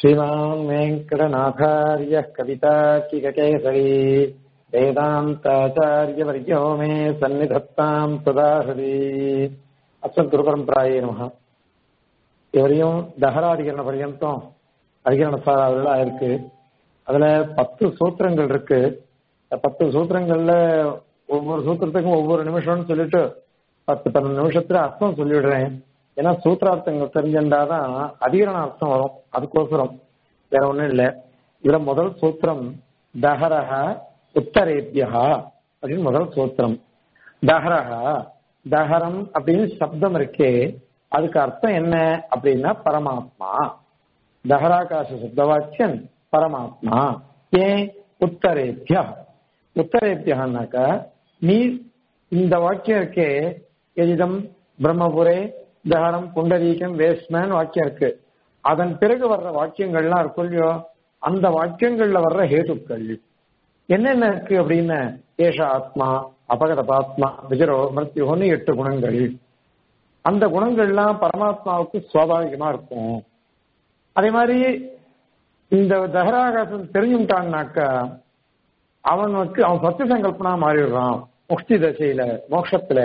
श्रीमान् वेङ्कटनाथार्यः कवितार्किककेसरी वेदान्ताचार्यवर्यो मे सन्निधत्ताम् सदा हृदि அஸ்மத் குருபரம்பராயே நமக இவரையும் தகராதிகரண பர்யந்தம் அதிகரண சாராவெல்லாம் இருக்கு அதுல பத்து சூத்திரங்கள் இருக்கு அந்த பத்து சூத்திரங்கள்ல ஒவ்வொரு சூத்திரத்துக்கும் ஒவ்வொரு நிமிஷம்னு சொல்லிட்டு பத்து பன்னெண்டு நிமிஷத்துல அர்த்தம் சொல்லிடுறேன் ஏன்னா சூத்திரார்த்தங்கள் தெரிஞ்சிருந்தாதான் அதிகரண அர்த்தம் வரும் அதுக்கோசரம் வேற ஒண்ணும் இல்லை இதுல முதல் சூத்திரம் தஹரஹ உத்தரேபியா அப்படின்னு முதல் சூத்திரம் தஹரஹ தஹரம் அப்படின்னு சப்தம் இருக்கே அதுக்கு அர்த்தம் என்ன அப்படின்னா பரமாத்மா தஹராகாச சப்தவாக்கியன் பரமாத்மா ஏன் உத்தரேபியா உத்தரேபியான்னாக்க நீ இந்த வாக்கியம் இருக்கே எதிதம் பிரம்மபுரே தஹரம் புண்டரீகம் வேஸ்மேன் வாக்கியம் இருக்கு அதன் பிறகு வர்ற வாக்கியங்கள்லாம் இருக்கும் இல்லையோ அந்த வாக்கியங்கள்ல வர்ற ஹேதுக்கள் என்னென்ன இருக்கு அப்படின்னு ஏஷ ஆத்மா அபகத பாத்மா விஜரோ மிருத்யுன்னு எட்டு குணங்கள் அந்த குணங்கள்லாம் பரமாத்மாவுக்கு சுவாபாவிகமா இருக்கும் அதே மாதிரி இந்த தஹராகாசம் தெரிஞ்சுட்டான்னாக்கா அவனுக்கு அவன் சத்திய சங்கல்பனா மாறிடுறான் முக்தி தசையில மோட்சத்துல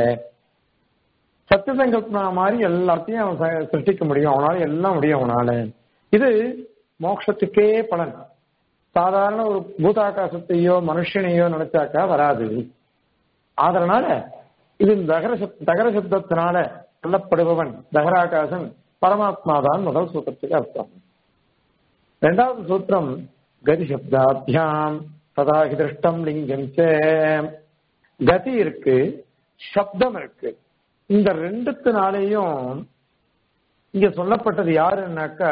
சத்திய சங்கல்பனா மாதிரி எல்லாத்தையும் அவன் சிருஷ்டிக்க முடியும் அவனால எல்லாம் முடியும் அவனால இது மோட்சத்துக்கே பலன் சாதாரண ஒரு பூதாகாசத்தையோ மனுஷனையோ நினைச்சாக்கா வராது அதனால இது தகர தகர சப்தத்தினால சொல்லப்படுபவன் தகராகாசன் பரமாத்மா தான் முதல் சூத்திரத்துக்கு அர்த்தம் இரண்டாவது சூத்திரம் கதி சப்தாபியாம் ததாகி திருஷ்டம் லிங்கம் கதி இருக்கு சப்தம் இருக்கு இந்த ரெண்டுத்தினாலேயும் இங்க சொல்லப்பட்டது யாருன்னாக்கா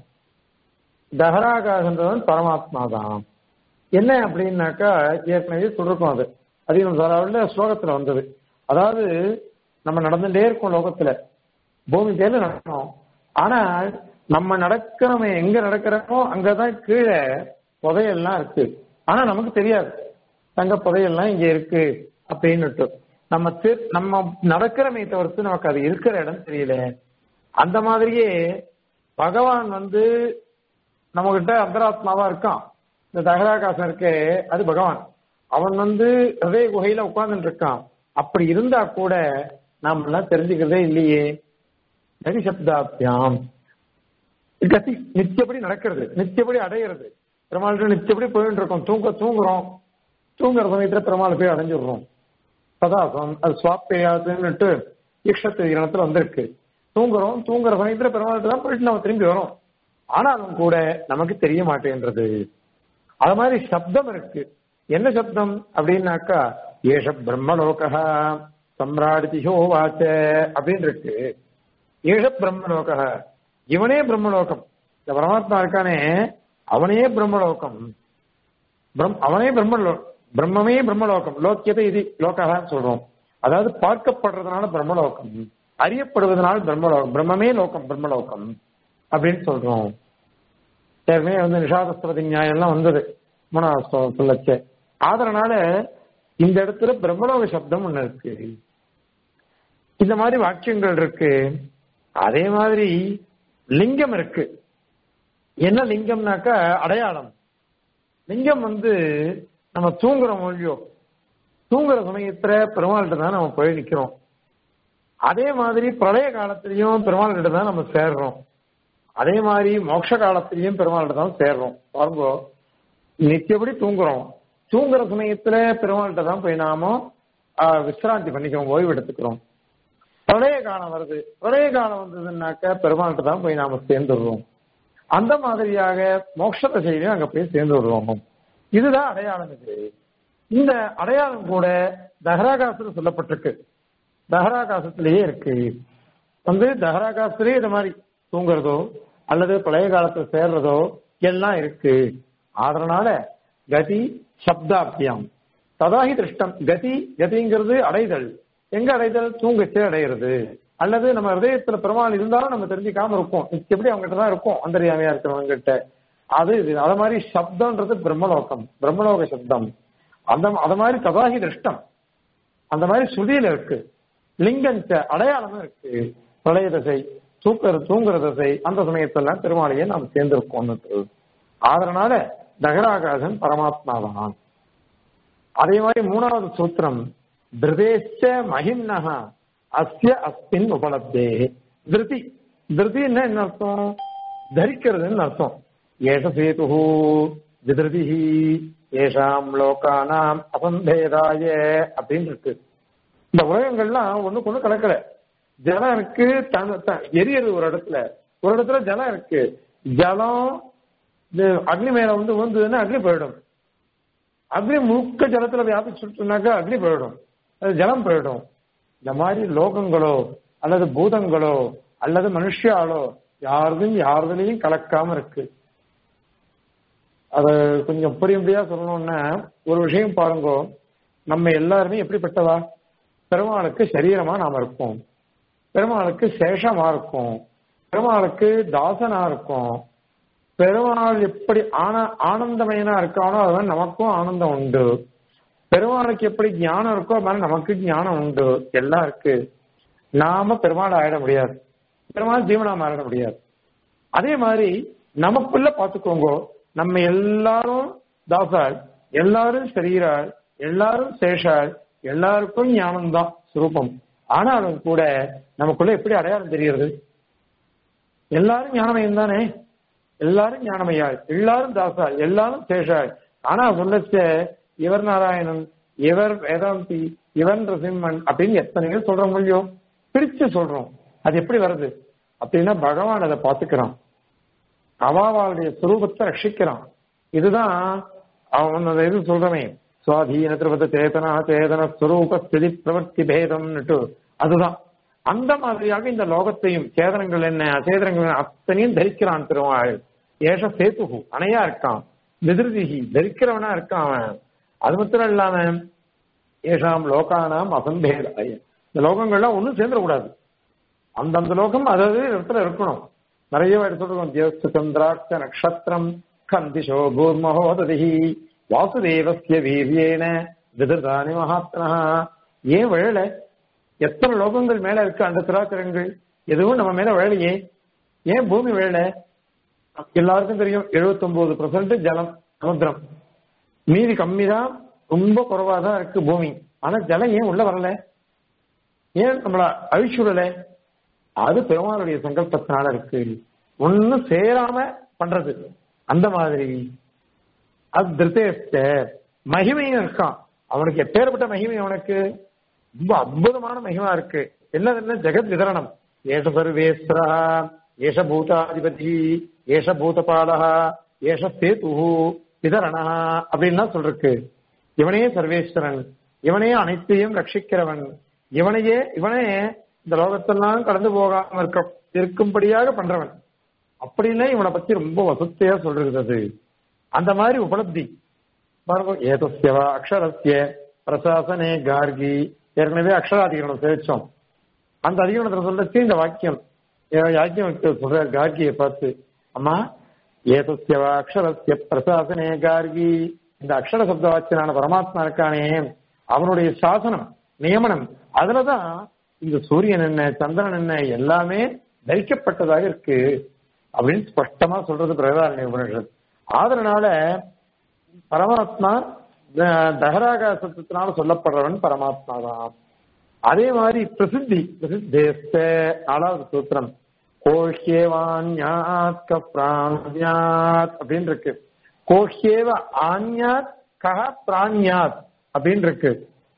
தஹராகாசன்றவன் பரமாத்மா தான் என்ன அப்படின்னாக்கா ஏற்கனவே சொல்லிருக்கோம் அது அதிகம் சாராவில் ஸ்லோகத்துல வந்தது அதாவது நம்ம நடந்துட்டே இருக்கோம் லோகத்துல பூமி தேர்ந்து நடக்கணும் ஆனால் நம்ம நடக்கிறோமே எங்க நடக்கிறோமோ அங்கதான் கீழே புதையெல்லாம் இருக்கு ஆனா நமக்கு தெரியாது தங்க புதையெல்லாம் இங்க இருக்கு அப்படின்னுட்டு நம்ம நம்ம நடக்கிறமே தவிர்த்து நமக்கு அது இருக்கிற இடம் தெரியல அந்த மாதிரியே பகவான் வந்து நம்ம கிட்ட அந்தராத்மாவா இருக்கான் இந்த தகராகாசம் இருக்கே அது பகவான் அவன் வந்து ஹதய குகையில உட்கார்ந்துட்டு இருக்கான் அப்படி இருந்தா கூட நாம எல்லாம் தெரிஞ்சுக்கிறதே இல்லையே கதி சப்தாபியாம் கதி நித்தியப்படி நடக்கிறது நித்தியப்படி அடையிறது பெருமாள் நித்தியப்படி போயிட்டு இருக்கோம் தூங்க தூங்குறோம் தூங்குற சமயத்துல பெருமாள் போய் அடைஞ்சிடுறோம் சதாசம் அது சுவாப்பேயாதுன்னுட்டு ஈஷத்து இனத்துல வந்திருக்கு தூங்குறோம் தூங்குற சமயத்துல பெருமாள் தான் போயிட்டு நம்ம திரும்பி வரோம் ஆனாலும் கூட நமக்கு தெரிய மாட்டேன்றது அது மாதிரி சப்தம் இருக்கு என்ன சப்தம் அப்படின்னாக்கா ஏஷ பிரம்மலோகா சம்ராடிதிஹோ வாச்ச அப்படின்னு இருக்கு ஏஷ பிரம்மலோக இவனே பிரம்மலோகம் இந்த பரமாத்மா இருக்கானே அவனே பிரம்மலோகம் அவனே பிரம்மலோ பிரம்மமே பிரம்மலோகம் லோக்கியதை இது லோகான்னு சொல்றோம் அதாவது பார்க்கப்படுறதுனால பிரம்மலோகம் அறியப்படுவதனால் பிரம்மலோகம் பிரம்மமே லோகம் பிரம்மலோகம் அப்படின்னு சொல்றோம் ஏற்கனவே வந்து நிஷாதஸ்திரதி நியாயம் எல்லாம் வந்தது மூணாவது சொல்லச்சு அதனால இந்த இடத்துல பிரம்மலோக சப்தம் ஒண்ணு இருக்கு இந்த மாதிரி வாக்கியங்கள் இருக்கு அதே மாதிரி லிங்கம் இருக்கு என்ன லிங்கம்னாக்கா அடையாளம் லிங்கம் வந்து நம்ம தூங்குற மொழியோ தூங்குற சமயத்துல பெருமாள்கிட்ட தான் நம்ம போய் நிக்கிறோம் அதே மாதிரி பிரளய காலத்திலையும் பெருமாள்கிட்ட தான் நம்ம சேர்றோம் அதே மாதிரி மோட்ச காலத்திலையும் பெருமாள்கிட்ட தான் சேர்றோம் பாருங்க நித்தியபடி தூங்குறோம் தூங்குற சமயத்துல பெருமாள்கிட்ட தான் போய் நாம விசிராந்தி பண்ணிக்கிறோம் ஓய்வு எடுத்துக்கிறோம் பிரளய காலம் வருது பிரளய காலம் வந்ததுன்னாக்க பெருமாள்கிட்ட தான் போய் நாம சேர்ந்துடுறோம் அந்த மாதிரியாக மோட்ச தசையிலையும் அங்க போய் சேர்ந்து விடுவோம் இதுதான் அடையாளம் இது இந்த அடையாளம் கூட தஹராகாசத்துல சொல்லப்பட்டிருக்கு தஹராகாசத்திலேயே இருக்கு வந்து தஹராகாசத்திலேயே இந்த மாதிரி தூங்குறதோ அல்லது பழைய காலத்துல சேர்றதோ எல்லாம் இருக்கு அதனால கதி சப்தாபியம் ததாகி திருஷ்டம் கதி கதிங்கிறது அடைதல் எங்க அடைதல் தூங்கச்சே அடையிறது அல்லது நம்ம ஹதயத்துல பெருமாள் இருந்தாலும் நம்ம தெரிஞ்சுக்காம இருப்போம் எப்படி அவங்ககிட்ட தான் இருக்கும் அந்தரியாமையா இருக்கிறவங்க கிட்ட அது இது அது மாதிரி சப்தம்ன்றது பிரம்மலோகம் பிரம்மலோக சப்தம் அந்த அது மாதிரி ததாகி திருஷ்டம் அந்த மாதிரி ஸ்ருதியில இருக்கு லிங்கஞ்ச அடையாளமும் இருக்கு பிரளய தசை தூக்குற தூங்குற தசை அந்த சமயத்தெல்லாம் பெருமாளையே நாம் சேர்ந்திருக்கோம் அதனால தகராகாசன் பரமாத்மா தான் அதே மாதிரி மூணாவது சூத்திரம் திருதேச்ச மகிம்னஹ அஸ்ய அஸ்மின் உபலப்தே திருதி திருதின்னா என்ன அர்த்தம் தரிக்கிறதுன்னு அர்த்தம் ஏஷ சேது விதிருதி ஏஷாம் லோகானாம் அசம்பேதாய அப்படின்னு இருக்கு இந்த உலகங்கள்லாம் ஒண்ணுக்கு ஒண்ணு கலக்கல ஜலம் இருக்கு தன் த- எரியறது ஒரு இடத்துல ஒரு இடத்துல ஜலம் இருக்கு ஜலம் இது அக்னி மேல வந்து விழுந்ததுன்னா அக்னி போயிடும் அக்னி முழுக்க ஜலத்துல வியாபிச்சுட்டுனாக்கா அக்னி போயிடும் அது ஜலம் போயிடும் இந்த மாதிரி லோகங்களோ அல்லது பூதங்களோ அல்லது மனுஷியாலோ யாருதும் யாருதுலையும் கலக்காம இருக்கு அத கொஞ்சம் புரியும்படியா சொல்லணும்னா ஒரு விஷயம் பாருங்க நம்ம எல்லாருமே எப்படிப்பட்டவா பெருமாளுக்கு சரீரமா நாம இருப்போம் பெருமாளுக்கு சேஷமா இருக்கும் பெருமாளுக்கு தாசனா இருக்கும் பெருமாள் எப்படி ஆன ஆனந்தமயனா இருக்கானோ அதுதான் நமக்கும் ஆனந்தம் உண்டு பெருமாளுக்கு எப்படி ஞானம் இருக்கோ அது மாதிரி நமக்கு ஞானம் உண்டு எல்லாம் இருக்கு நாம பெருமாள் ஆயிட முடியாது பெருமாள் ஜீவனா மாறிட முடியாது அதே மாதிரி நமக்குள்ள பாத்துக்கோங்க நம்ம எல்லாரும் தாசாள் எல்லாரும் சரீராள் எல்லாரும் சேஷாள் எல்லாருக்கும் ஞானம் தான் சுரூபம் ஆனாலும் கூட நமக்குள்ள எப்படி அடையாளம் தெரிகிறது எல்லாரும் ஞானமயம் தானே எல்லாரும் ஞானமயாள் எல்லாரும் தாசாள் எல்லாரும் சேஷாள் ஆனா சொல்லச்ச இவர் நாராயணன் இவர் வேதாந்தி இவன் ரசிம்மன் அப்படின்னு எத்தனை பேர் சொல்ற முடியும் பிரிச்சு சொல்றோம் அது எப்படி வருது அப்படின்னா பகவான் அதை பாத்துக்கிறான் அவாவாளுடைய சுரூபத்தை ரட்சிக்கிறான் இதுதான் அவன் அந்த இது சொல்றமே சுவாதீன திருபத சேதனா சேதன ஸ்வரூப ஸ்திதி பிரவர்த்தி பேதம்னுட்டு அதுதான் அந்த மாதிரியாக இந்த லோகத்தையும் சேதனங்கள் என்ன அச்சேதனங்கள் என்ன அத்தனையும் தரிக்கிறான் திருவாள் ஏஷ சேத்துகு அணையா இருக்கான் விதிருதிகி தரிக்கிறவனா இருக்கான் அவன் அது மாத்திரம் இல்லாம ஏஷாம் லோகானாம் அசம்பேதாய இந்த லோகங்கள்லாம் ஒன்றும் சேர்ந்துடக்கூடாது அந்தந்த லோகம் அதாவது இடத்துல இருக்கணும் நிறைய எடுத்துருக்கோம் ஜேஷ்ட சந்திராட்ச நக்ஷத்திரம் கந்திஷோ பூர்மஹோததி வாசுதேவஸ்ய வீரியேன விததானி மகாத்மனா ஏன் விழல எத்தனை லோகங்கள் மேல இருக்கு அந்த திராத்திரங்கள் எதுவும் நம்ம மேல விழலையே ஏன் பூமி விழல எல்லாருக்கும் தெரியும் 79% ஜலம் சமுத்திரம் மீதி கம்மி தான் ரொம்ப குறைவா தான் இருக்கு பூமி ஆனா ஜலம் ஏன் உள்ள வரல ஏன் நம்மள அழிச்சுடல அது பெருமாளுடைய சங்கல்பத்தினால இருக்கு ஒன்னும் சேராம பண்றது அந்த மாதிரி அது திருத்தேஷ்ட மகிமையும் இருக்கான் அவனுக்கு எப்பேற்பட்ட மகிமை அவனுக்கு ரொம்ப அற்புதமான மகிமா இருக்கு என்ன என்ன ஜெகத் விதரணம் ஏஷ சர்வேஸ்வரா ஏஷ பூதாதிபதி ஏஷ பூதபாலா ஏஷ சேது விதரணா அப்படின்லாம் சொல்றக்கு இவனே சர்வேஸ்வரன் இவனே அனைத்தையும் ரட்சிக்கிறவன் இவனையே இவனே இந்த லோகத்தெல்லாம் கடந்து போகாம இருக்க இருக்கும்படியாக பண்றவன் அப்படின்னா இவனை பத்தி ரொம்ப வசத்தையா சொல்றது அந்த மாதிரி உபலப்தி பாருங்க ஏதஸ்யவா அக்ஷரஸ்ய பிரசாசனே கார்கி ஏற்கனவே அக்ஷராதிகரணம் சேவிச்சோம் அந்த அதிகரணத்துல சொல்லச்சு இந்த வாக்கியம் யாக்கியம் சொல்ற கார்கியை பார்த்து அம்மா ஏதஸ்யவா அக்ஷரஸ்ய பிரசாசனே கார்கி இந்த அக்ஷர சப்த வாக்கியனான பரமாத்மா இருக்கானே அவனுடைய சாசனம் நியமனம் அதுலதான் இந்த சூரியன் என்ன சந்திரன் என்ன எல்லாமே தரிக்கப்பட்டதாக இருக்கு அப்படின்னு ஸ்பஷ்டமா சொல்றது பிரகதாரண்ய உபனிஷத் ஆதரனால பரமாத்மா த- தகராகாசத்தினால சொல்லப்படுறவன் பரமாத்மா தான் அதே மாதிரி பிரசித்தி பிரசித்தேஸ்த நாலாவது சூத்திரம் கோஷ்யேவான்யாத் கப்ராண்யாத் அப்படின்னு இருக்கு கோஷ்யேவ ஆன்யாத் கஹ பிராண்யாத் அப்படின்னு இருக்கு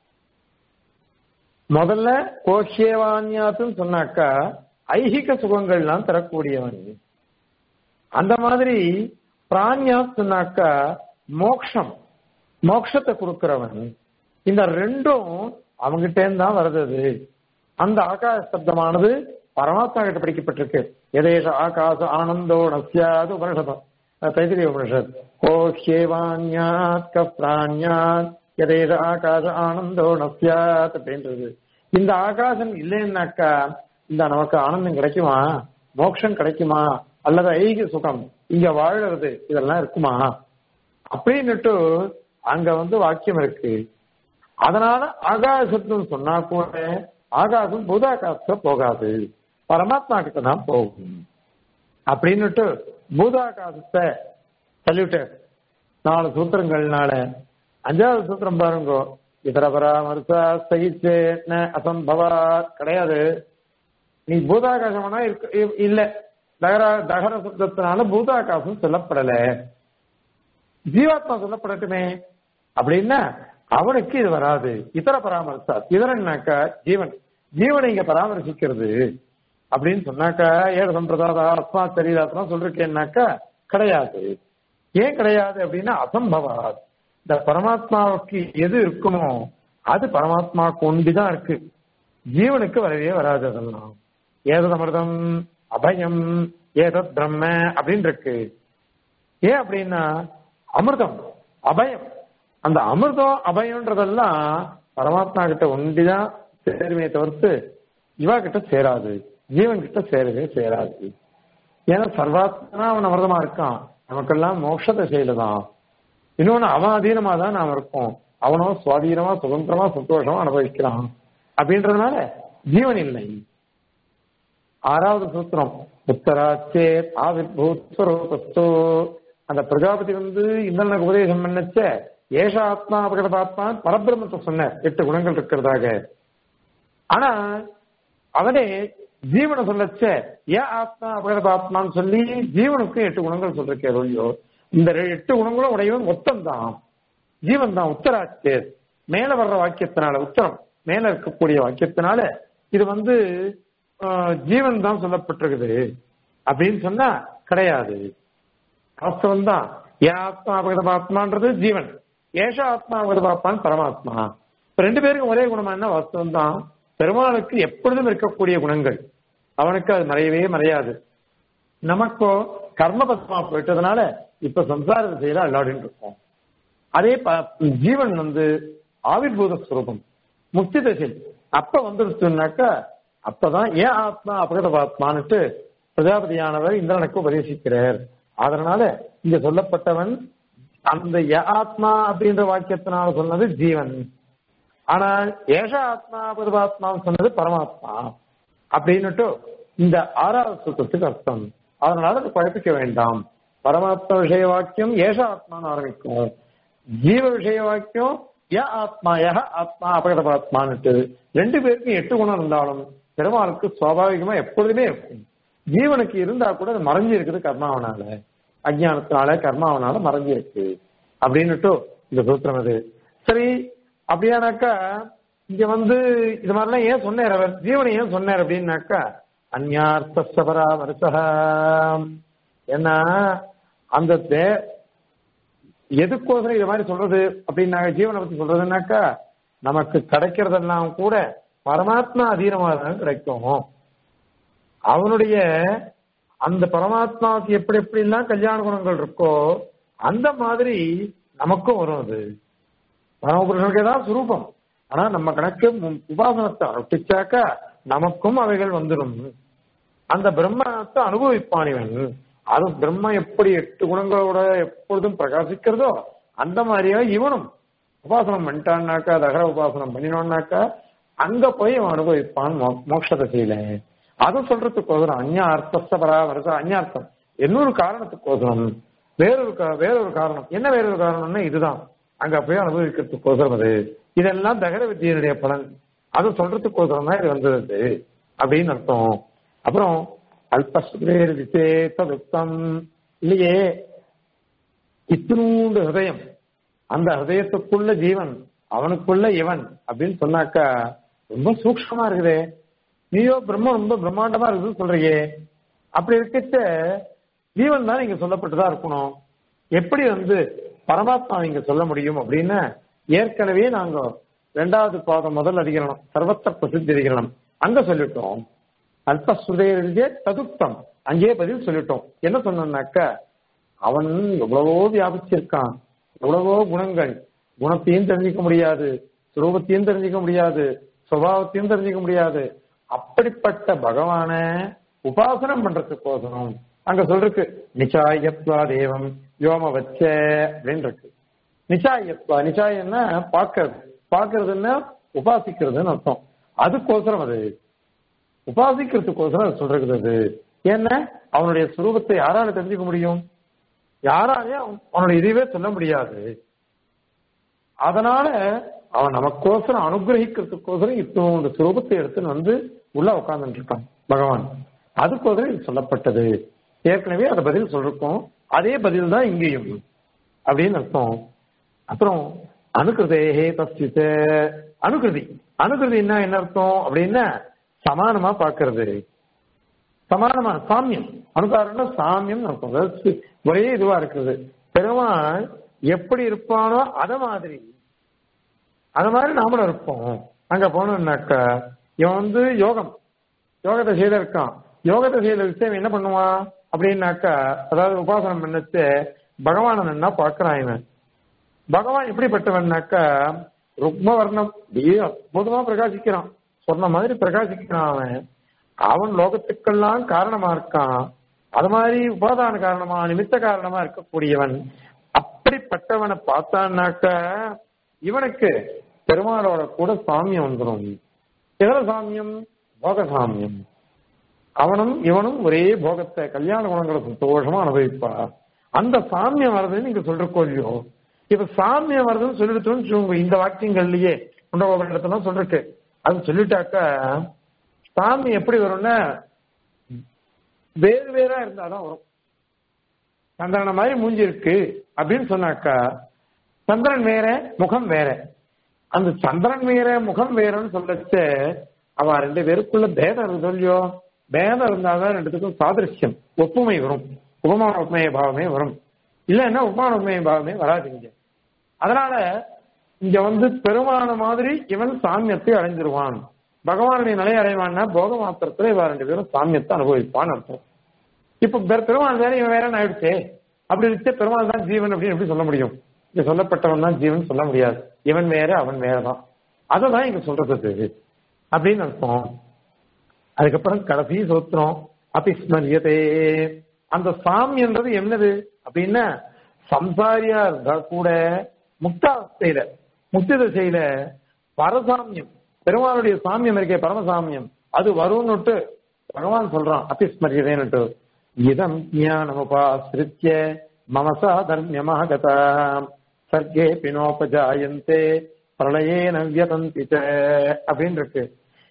முதல்ல கோஷ்யேவான்யாத்துன்னு சொன்னாக்கா ஐகிக சுகங்கள்லாம் தரக்கூடியவன் அந்த மாதிரி பிராண்யாத் சொன்னாக்கா மோக்ஷம் மோக்ஷத்தை கொடுக்கிறவன் இந்த ரெண்டும் அவங்கிட்ட தான் வருது அது. அந்த ஆகாச சப்தமானது பரமாத்மா கிட்ட படிக்கப்பட்டிருக்கு எதேஷ ஆகாச ஆனந்தோ நசியாது உபனிஷதம் தைத்திரிய உபனிஷத் கோஷ்யேவான்யாத் கப்ராண்யாத் எதேஷ ஆகாச ஆனந்தோ நசியாத் அப்படின்றது இந்த ஆகாசம் இல்லைன்னாக்கா இந்த நமக்கு ஆனந்தம் கிடைக்குமா மோட்சம் கிடைக்குமா அல்லது ஐகிய சுகம் இங்க வாழறது இதெல்லாம் இருக்குமா அப்படின்னுட்டு அங்க வந்து வாக்கியம் இருக்கு அதனால ஆகாசத்துன்னு சொன்னா கூட ஆகாசம் பூதாகாசத்துல போகாது பரமாத்மா கிட்ட தான் போகும் அப்படின்னுட்டு பூதாகாசத்தை தள்ளிவிட்டார் நாலு சூத்திரங்கள்னால அஞ்சாவது சூத்திரம் பாருங்க இதர பராமரிசா சகிச்சே அசம்பவா கிடையாது நீ பூதாகாசம்னா இருக்க- இ- இல்ல தகர தகர சப்தத்தினால பூதாகாசம் சொல்லப்படல ஜீவாத்மா சொல்லப்படட்டுமே அப்படின்னா அவனுக்கு இது வராது இதர பராமரிசா இதரன்னாக்கா ஜீவன் ஜீவனை இங்க பராமரிசிக்கிறது அப்படின்னு சொன்னாக்கா ஏக சம்பிரதாத ஆத்மா சரீராத்மா சொல்றேன்னாக்கா கிடையாது ஏன் கிடையாது அப்படின்னா அசம்பவாத் இந்த பரமாத்மாவுக்கு எது இருக்குமோ அது பரமாத்மாவுக்கு ஒண்டிதான் இருக்கு ஜீவனுக்கு வரவே வராது அதெல்லாம் ஏதத் அமிர்தம் அபயம் ஏதத் பிரம்ம அப்படின்னு இருக்கு ஏன் அப்படின்னா அமிர்தம் அபயம் அந்த அமிர்தம் அபயம்ன்றதெல்லாம் பரமாத்மா கிட்ட ஒண்டிதான் சேருமே தவிர்த்து இவா கிட்ட சேராது ஜீவன் கிட்ட சேரவே சேராது ஏன்னா சர்வாத்மனா அவன் அமிர்தமா இருக்கான் நமக்கெல்லாம் மோட்ச திசையில தான் இன்னொன்னு அவன் அதீனமா தான் நாம் இருக்கோம் அவனோ சுவாதீனமா சுதந்திரமா சந்தோஷமா அனுபவிக்கிறான் அப்படின்றதுனால ஜீவன் இல்லை ஆறாவது சூத்திரம் உத்தராச்சே ஆவிர்பூத்வரூபஸ்தோ அந்த பிரஜாபதி வந்து இந்திரனுக்கு உபதேசம் பண்ணச்ச ஏஷ ஆத்மா அபகடபாத்மா பரபிரம்மத்தை சொன்ன எட்டு குணங்கள் இருக்கிறதாக ஆனா அவனே ஜீவனை சொல்லச்ச ஏன் ஆத்மா அபகடபாத்மான்னு சொல்லி ஜீவனுக்கும் எட்டு குணங்கள் சொல்றக்கே இல்லையோ இந்த ரெ- எட்டு குணங்களும் உடையவன் மொத்தம் தான் ஜீவன் தான் உத்தராச்சே மேல வர்ற வாக்கியத்தினால உத்தரம் மேல இருக்கக்கூடிய வாக்கியத்தினால இது வந்து ஆஹ், ஜீவன் தான் சொல்லப்பட்டிருக்குது அப்படின்னு சொன்னா கிடையாது வாஸ்தவம் தான் ஏன் ஆத்மா அபகதபாத்மான்றது ஜீவன் ஏஷ ஆத்மா அபகதபாத்மான் பரமாத்மா இப்ப ரெண்டு பேருக்கும் ஒரே குணமா என்ன வாஸ்தவம் தான் பெருமாளுக்கு எப்பொழுதும் இருக்கக்கூடிய குணங்கள் அவனுக்கு அது மறையவே மறையாது நமக்கோ கர்மபத்மா போயிட்டதுனால இப்ப சம்சார திசையில அல்லாடின்னு இருக்கோம் அதே ப- ஜீவன் வந்து ஆவிர்பூத ஸ்வரூபம் முக்தி திசை அப்ப வந்துருச்சுனாக்கா அப்பதான் ஏன் ஆத்மா அபகதபாத்மான்னுட்டு பிரஜாபதியானவர் இந்திரனுக்கு உபதேசிக்கிறார் அதனால இங்க சொல்லப்பட்டவன் அந்த ய ஆத்மா அப்படின்ற வாக்கியத்தினால சொன்னது ஜீவன் ஆனால் ஏஷ ஆத்மா பரமாத்மா சொன்னது பரமாத்மா அப்படின்னுட்டு இந்த ஆறாவது சூத்திரத்துக்கு அர்த்தம் அதனால அதை குழப்பிக்க வேண்டாம் பரமாத்மா விஷய வாக்கியம் ஏஷ ஆத்மான்னு ஆரம்பிக்கும் ஜீவ விஷய வாக்கியம் ய ஆத்மா யஹ ஆத்மா அபகதபாத்மான்னுட்டு ரெண்டு பேருக்கும் எட்டு குணம் இருந்தாலும் பெருமாளுக்கு சுவாபாவிகமா எப்பொழுதுமே இருக்கும் ஜீவனுக்கு இருந்தா கூட அது மறைஞ்சு இருக்குது கர்மாவனால அஜ்ஞானத்தினால கர்மாவனால மறைஞ்சு இருக்கு அப்படின்னுட்டு இந்த சூத்திரம் அது சரி அப்படியானாக்கா இங்க வந்து இது மாதிரிலாம் ஏன் சொன்னார் அவர் ஜீவனை ஏன் சொன்னார் அப்படின்னாக்கா அந்யார்த்த பராமரிசா ஏன்னா அந்த தே- எதுக்கோசரம் இது மாதிரி சொல்றது அப்படின்னாக்க ஜீவனை பத்தி சொல்றதுன்னாக்கா நமக்கு கிடைக்கிறதெல்லாம் கூட பரமாத்மா அதீனமாக தான் கிடைக்கும் அவனுடைய அந்த பரமாத்மாவுக்கு எப்படி எப்படி எல்லாம் கல்யாண குணங்கள் இருக்கோ அந்த மாதிரி நமக்கும் வரும் அது பரமபுருஷனுக்கு தான் சுரூபம் ஆனா நம்ம கணக்கு மு- உபாசனத்தை அனுஷ்டிச்சாக்கா நமக்கும் அவைகள் வந்துடும் அந்த பிரம்மத்தை அனுபவிப்பான் இவன் அது பிரம்ம எப்படி எட்டு குணங்களோட எப்பொழுதும் பிரகாசிக்கிறதோ அந்த மாதிரியா இவனும் உபாசனம் பண்ணிட்டான்னாக்கா தகர உபாசனம் பண்ணினோம்னாக்கா அங்க போய் அவன் அனுபவிப்பான் மோ- மோட்ச திசையில அதை சொல்றதுக்கோசரம் அந்நிய அர்த்தஸ்த பராமரிசம் அந்நியார்த்தம் இன்னொரு காரணத்துக்கோசரம் வேறொரு கா- வேறொரு காரணம் என்ன வேறொரு காரணம்னா இதுதான் அங்க போய் அனுபவிக்கிறதுக்கோசரம் அது இதெல்லாம் தகர வித்தியனுடைய பலன் அதை சொல்றதுக்கோசரம் தான் இது வந்தது அப்படின்னு அர்த்தம் அப்புறம் அல்பஸ்ரேர் விசேஷம் இல்லையே இத்தினூண்டு ஹிருதயம் அந்த ஹிருதயத்துக்குள்ள ஜீவன் அவனுக்குள்ள இவன் அப்படின்னு சொன்னாக்கா ரொம்ப சூக்ஷமா இருக்குதே நீயோ பிரம்மம் ரொம்ப பிரம்மாண்டமா இருக்குதுன்னு சொல்றியே அப்படி இருக்கச்ச ஜீவன் தான் இங்க சொல்லப்பட்டுதான் இருக்கணும் எப்படி வந்து பரமாத்மா இங்க சொல்ல முடியும் அப்படின்னு ஏற்கனவே நாங்க ரெண்டாவது பாதம் முதல் அதிகரணம் சர்வத்த பிரசித்தி அதிகரணம் அங்க சொல்லிட்டோம் அல்பஸ்ருதே ததுப்தம் அங்கேயே பதில் சொல்லிட்டோம் என்ன சொன்னோம்னாக்க அவன் எவ்வளவோ வியாபிச்சிருக்கான் எவ்வளவோ குணங்கள் குணத்தையும் தெரிஞ்சுக்க முடியாது சுரூபத்தையும் தெரிஞ்சுக்க முடியாது சுபாவத்தையும் தெரிஞ்சுக்க முடியாது அப்படிப்பட்ட பகவான உபாசனம் பண்றதுக்கோசரம் அங்க சொல்றதுக்கு நிச்சாயத்வா தேவம் யோம வச்ச அப்படின்னு இருக்கு நிச்சாயத்வா நிச்சாயம்னா பார்க்கறது பார்க்கறதுன்னா உபாசிக்கிறதுன்னு அர்த்தம் அதுக்கோசரம் அது உபாசிக்கிறதுக்கோசரம் அது சொல்றது அது ஏன்னா அவனுடைய சுரூபத்தை யாரால தெரிஞ்சுக்க முடியும் யாராலையும் அவன் அவனுடைய இதுவே சொல்ல முடியாது அதனால அவன் நமக்கோசரம் அனுகிரகிக்கிறதுக்கோசரம் இப்போ சுரூபத்தை எடுத்துன்னு வந்து உள்ள உட்கார்ந்துட்டு இருக்கான் பகவான் அதுக்கோசரம் இது சொல்லப்பட்டது ஏற்கனவே அதை பதில் சொல்லிருக்கோம் அதே பதில் தான் இங்கேயும் அப்படின்னு அர்த்தம் அப்புறம் அனுகிருதேகே தஸ்தித்த அனுகிருதி அனுகிருதினா என்ன அர்த்தம் அப்படின்னா சமானமா பார்க்கிறது சமானமா சாமியம் அனுகாரம்னா சாமியம் அர்த்தம் அதாவது ஒரே இதுவா இருக்குது பெருமாள் எப்படி இருப்பானோ அத மாதிரி அது மாதிரி நாமளும் இருப்போம் அங்க போனோம்னாக்கா இவன் வந்து யோகம் யோக தசையில இருக்கான் யோக தசையில விஷயம் என்ன பண்ணுவான் அப்படின்னாக்கா அதாவது உபாசனம் பண்ணச்சு பகவான் என்ன பாக்குறான் இவன் பகவான் எப்படிப்பட்டவன்னாக்கா ருக்ம வர்ணம் அற்புதமா பிரகாசிக்கிறான் சொன்ன மாதிரி பிரகாசிக்கிறான் அவன் அவன் லோகத்துக்கெல்லாம் காரணமா இருக்கான் அது மாதிரி உபாதான காரணமா நிமித்த காரணமா இருக்கக்கூடியவன் அப்படிப்பட்டவனை பார்த்தான்னாக்க இவனுக்கு பெருமாளோட கூட சாமியம் வந்துடும் எதிர சாமியம் போக சாமியம் அவனும் இவனும் ஒரே போகத்தை கல்யாண குணங்களை சந்தோஷமா அனுபவிப்பா அந்த சாமியம் வருதுன்னு நீங்க சொல்றக்கோ இல்லையோ இப்ப சாமியம் வருதுன்னு சொல்லிடுத்தோம்னு வச்சுக்கோங்க இந்த வாக்கியங்கள்லயே குண்டகோபுரத்துல சொல்லிருக்கு அது சொல்லிட்டாக்கா சாமி எப்படி வரும்னா வேறு வேறா இருந்தாதான் வரும் சந்திரன மாதிரி மூஞ்சி இருக்கு அப்படின்னு சொன்னாக்கா சந்திரன் வேற முகம் வேற அந்த சந்திரன் வேற முகம் வேறன்னு சொல்லச்சு அவ ரெண்டு பேருக்குள்ள பேதம் இருக்கு இல்லையோ பேதம் இருந்தாதான் ரெண்டுத்துக்கும் சாதிருஷ்யம் ஒப்புமை வரும் உபமான உண்மைய பாவமே வரும் இல்லைன்னா உபமான உண்மைய பாவமே வராதுங்க அதனால இங்க வந்து பெருமான மாதிரி இவன் சாமியத்தை அடைஞ்சிருவான் பகவானுடைய நிலை அடைவான்னா போக மாத்திரத்துல இவ ரெண்டு பேரும் சாமியத்தை அனுபவிப்பான்னு அர்த்தம் இப்ப பெருமாள் வேற இவன் வேற ஆயிடுச்சே அப்படி இருந்துச்சு பெருமாள் தான் ஜீவன் அப்படின்னு எப்படி சொல்ல முடியும் இங்க சொல்லப்பட்டவன் தான் ஜீவன் சொல்ல முடியாது இவன் வேற அவன் வேறதான் அததான் இங்க சொல்றது அப்படின்னு அர்த்தம் அதுக்கப்புறம் கடைசி சூத்திரம் அபிஸ்மரியதே அந்த சாமின்றது என்னது அப்படின்னா சம்சாரியா இருந்தா கூட முக்தாவஸ்தையில முக்தி திசையில பரசாமியம் பெருமானுடைய சாமியம் இருக்கே பரமசாமியம் அது வரும்னுட்டு பகவான் சொல்றான் அபிஸ்மரியதேன்னுட்டு இதம் ஞானமுபாசிரித்ய மமசா தர்மியமாக சர்க்கே பினோபஜாயந்தே பிரளயே நவ்யதந்தி அப்படின்னு இருக்கு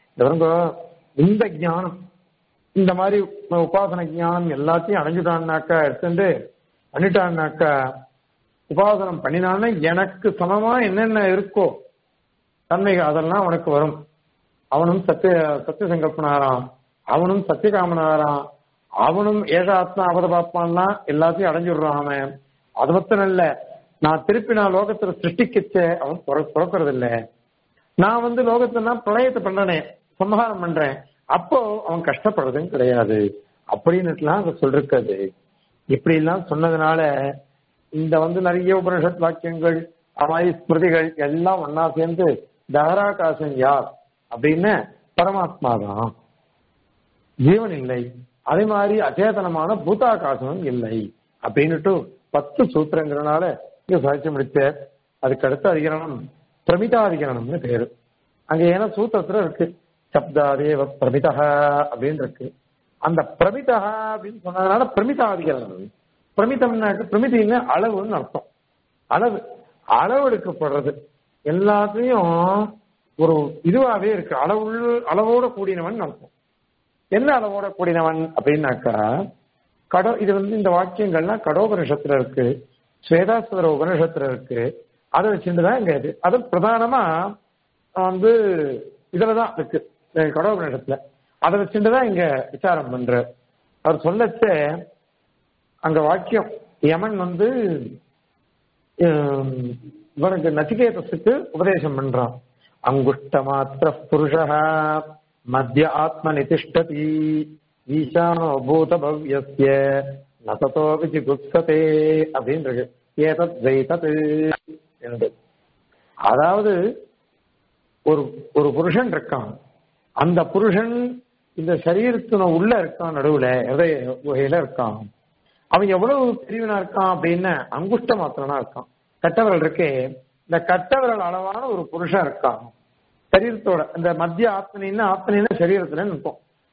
இந்த ஞானம் இந்த மாதிரி உபாசன ஞானம் எல்லாத்தையும் அடைஞ்சுட்டான்னாக்கா எடுத்துட்டு பண்ணிட்டான்னாக்கா உபாசனம் பண்ணினான்னா எனக்கு சமமா என்னென்ன இருக்கோ தன்மைகள் அதெல்லாம் அவனுக்கு வரும் அவனும் சத்திய சத்திய சங்கல்பனாராம் அவனும் சத்தியகாமனாராம் அவனும் ஏகாத்மா அவதபாத்மான்லாம் எல்லாத்தையும் அடைஞ்சிடுறான் அவன் அது மட்டும் இல்ல நான் திருப்பி நான் லோகத்துல சிருஷ்டிக்கச்ச அவன் பிறக்கிறது இல்ல நான் வந்து லோகத்துல பிரளயத்தை பண்றனே சம்ஹாரம் பண்றேன் அப்போ அவன் கஷ்டப்படுறதும் கிடையாது அப்படின்னுட்டுலாம் அங்க சொல்லிருக்காது இப்படி எல்லாம் சொன்னதுனால இந்த வந்து நிறைய உபனிஷத் வாக்கியங்கள் மாதிரி ஸ்மிருதிகள் எல்லாம் ஒன்னா சேர்ந்து தகராகாசன் யார் அப்படின்னு பரமாத்மா தான் ஜீவன் இல்லை அதே மாதிரி அச்சேதனமான பூதாகாசமும் இல்லை அப்படின்னுட்டு பத்து சூத்திரங்கிறனால இங்க சாட்சி முடிச்ச அதுக்கு அடுத்த அதிகரணம் பிரமிதாதிகரணம்னு பேரு அங்க ஏன்னா சூத்திரத்துல இருக்கு சப்தாதேவ பிரமிதா அப்படின்னு இருக்கு அந்த பிரமிதா அப்படின்னு சொன்னதுனால பிரமிதாதிகரணம் பிரமிதம்னாக்கு பிரமிதின்னு அளவுன்னு அர்த்தம் அளவு அளவு எடுக்கப்படுறது எல்லாத்தையும் ஒரு இதுவாவே இருக்கு அளவு அளவோட கூடினவன் அர்த்தம் என்ன அளவோட கூடினவன் அப்படின்னாக்கா கடோ இது வந்து இந்த வாக்கியங்கள்லாம் கடோபனிஷத்துல இருக்கு ஸ்வேதாஸ்வர உபனிஷத்துல இருக்கு அதை வச்சுட்டுதான் இங்க இது அது பிரதானமா வந்து இதுலதான் இருக்கு கடோபனிஷத்துல அதை வச்சுட்டுதான் இங்க விசாரம் பண்ற அவர் சொல்லச்ச அங்க வாக்கியம் யமன் வந்து இவனுக்கு நச்சிகேதஸுக்கு உபதேசம் பண்றான் அங்குஷ்ட மாத்திர புருஷ மத்திய ஆத்ம நிதிஷ்டதி ஈசானோ பூத பவ்யஸ்ய நசதோ விஜிகுப்சதே அப்படின்றது ஏதத் ஜெய்தத் என்று அதாவது ஒரு ஒரு புருஷன் இருக்கான் அந்த புருஷன் இந்த சரீரத்தின உள்ள இருக்கான் நடுவுல எதை வகையில இருக்கான் அவன் எவ்வளவு பிரிவினா இருக்கான் அப்படின்னு அங்குஷ்ட மாத்திரனா இருக்கான் கட்டவரல் இருக்கே இந்த கட்டவரல் அளவான ஒரு புருஷன் இருக்கான் சரீரத்தோட இந்த மத்திய ஆத்மனின்னா ஆத்மனின்னா சரீரத்துல இருக்கும்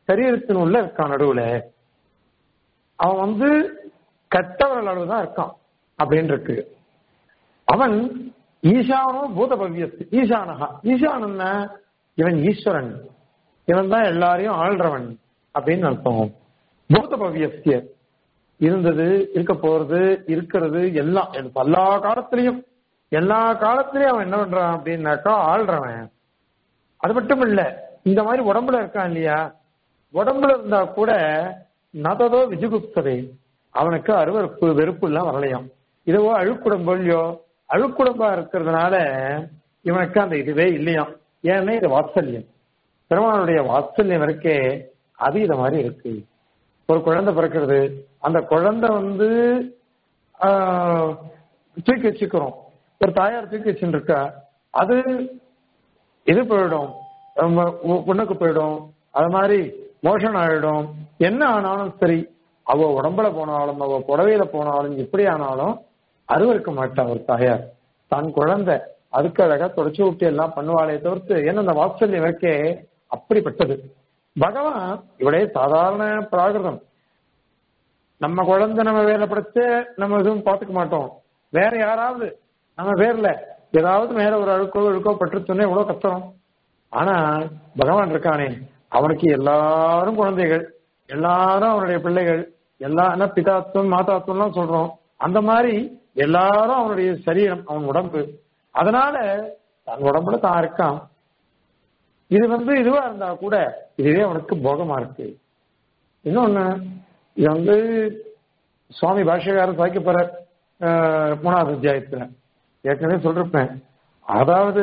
சரீரத்தின் உள்ள இருக்கான் நடுவுல அவன் வந்து கட்டவரல் அளவு தான் இருக்கான் அப்படின்னு இருக்கு அவன் ஈசானோ பூத பவ்யத்து ஈசானஹா ஈசானன்னா இவன் ஈஸ்வரன் இவன் தான் எல்லாரையும் ஆள்றவன் அப்படின்னு அர்த்தம் பூத பவ்யஸ்ய இருந்தது இருக்க போறது இருக்கிறது எல்லாம் எல்லா காலத்திலையும் எல்லா காலத்திலயும் அவன் என்ன பண்றான் அப்படின்னாக்கா ஆள்றவன் அது மட்டும் இல்ல இந்த மாதிரி உடம்புல இருக்கான் இல்லையா உடம்புல இருந்தா கூட நததோ விஜுகுப்ததே அவனுக்கு அருவறுப்பு வெறுப்பு எல்லாம் வரலையாம் இதுவோ அழுக்குடம்பு இல்லையோ அழுக்குடம்பா இருக்கிறதுனால இவனுக்கு அந்த இதுவே இல்லையாம் ஏன்னா இது வாத்சல்யம் பெருமானுடைய வாத்சல்யம் இருக்கே அது இத மாதிரி இருக்கு ஒரு குழந்தை பிறக்கிறது அந்த குழந்தை வந்து ஆஹ், தூக்கி வச்சுக்கிறோம் ஒரு தாயார் தூக்கி வச்சுட்டு இருக்கா அது இது போயிடும் ரொம்ப உ- உனக்கு போயிடும் அது மாதிரி மோஷன் ஆயிடும் என்ன ஆனாலும் சரி அவ உடம்புல போனாலும் அவ புடவையில போனாலும் எப்படி ஆனாலும் அருவருக்க மாட்டா ஒரு தாயார் தன் குழந்தை அதுக்கு அழகா தொடச்சு விட்டு எல்லாம் பண்ணுவாளே தவிர்த்து ஏன்னா அந்த வாத்சல்யம் இருக்கே அப்படிப்பட்டது பகவான் இவளே சாதாரண பிராகிருதம் நம்ம குழந்தை நம்ம வேலை படைச்சு நம்ம எதுவும் பார்த்துக்க மாட்டோம் வேற யாராவது நம்ம பேர்ல ஏதாவது மேல ஒரு அழுக்கோ அழுக்கோ பட்டுருச்சுன்னே எவ்வளவு கத்துறோம் ஆனா பகவான் இருக்கானே அவனுக்கு எல்லாரும் குழந்தைகள் எல்லாரும் அவனுடைய பிள்ளைகள் எல்லா என்ன பிதாத்துவம் மாதாத்துவம்லாம் சொல்றோம் அந்த மாதிரி எல்லாரும் அவனுடைய சரீரம் அவன் உடம்பு அதனால தன் உடம்புல தான் இருக்கான் இது வந்து இதுவா இருந்தா கூட இதுவே அவனுக்கு போகமா இருக்கு இன்னொன்னு இது வந்து சுவாமி பாஷ்யக்காரர் சாய்க்க போற மூணாவது அத்தியாயத்துல ஏற்கனவே சொல்லிருப்பேன் அதாவது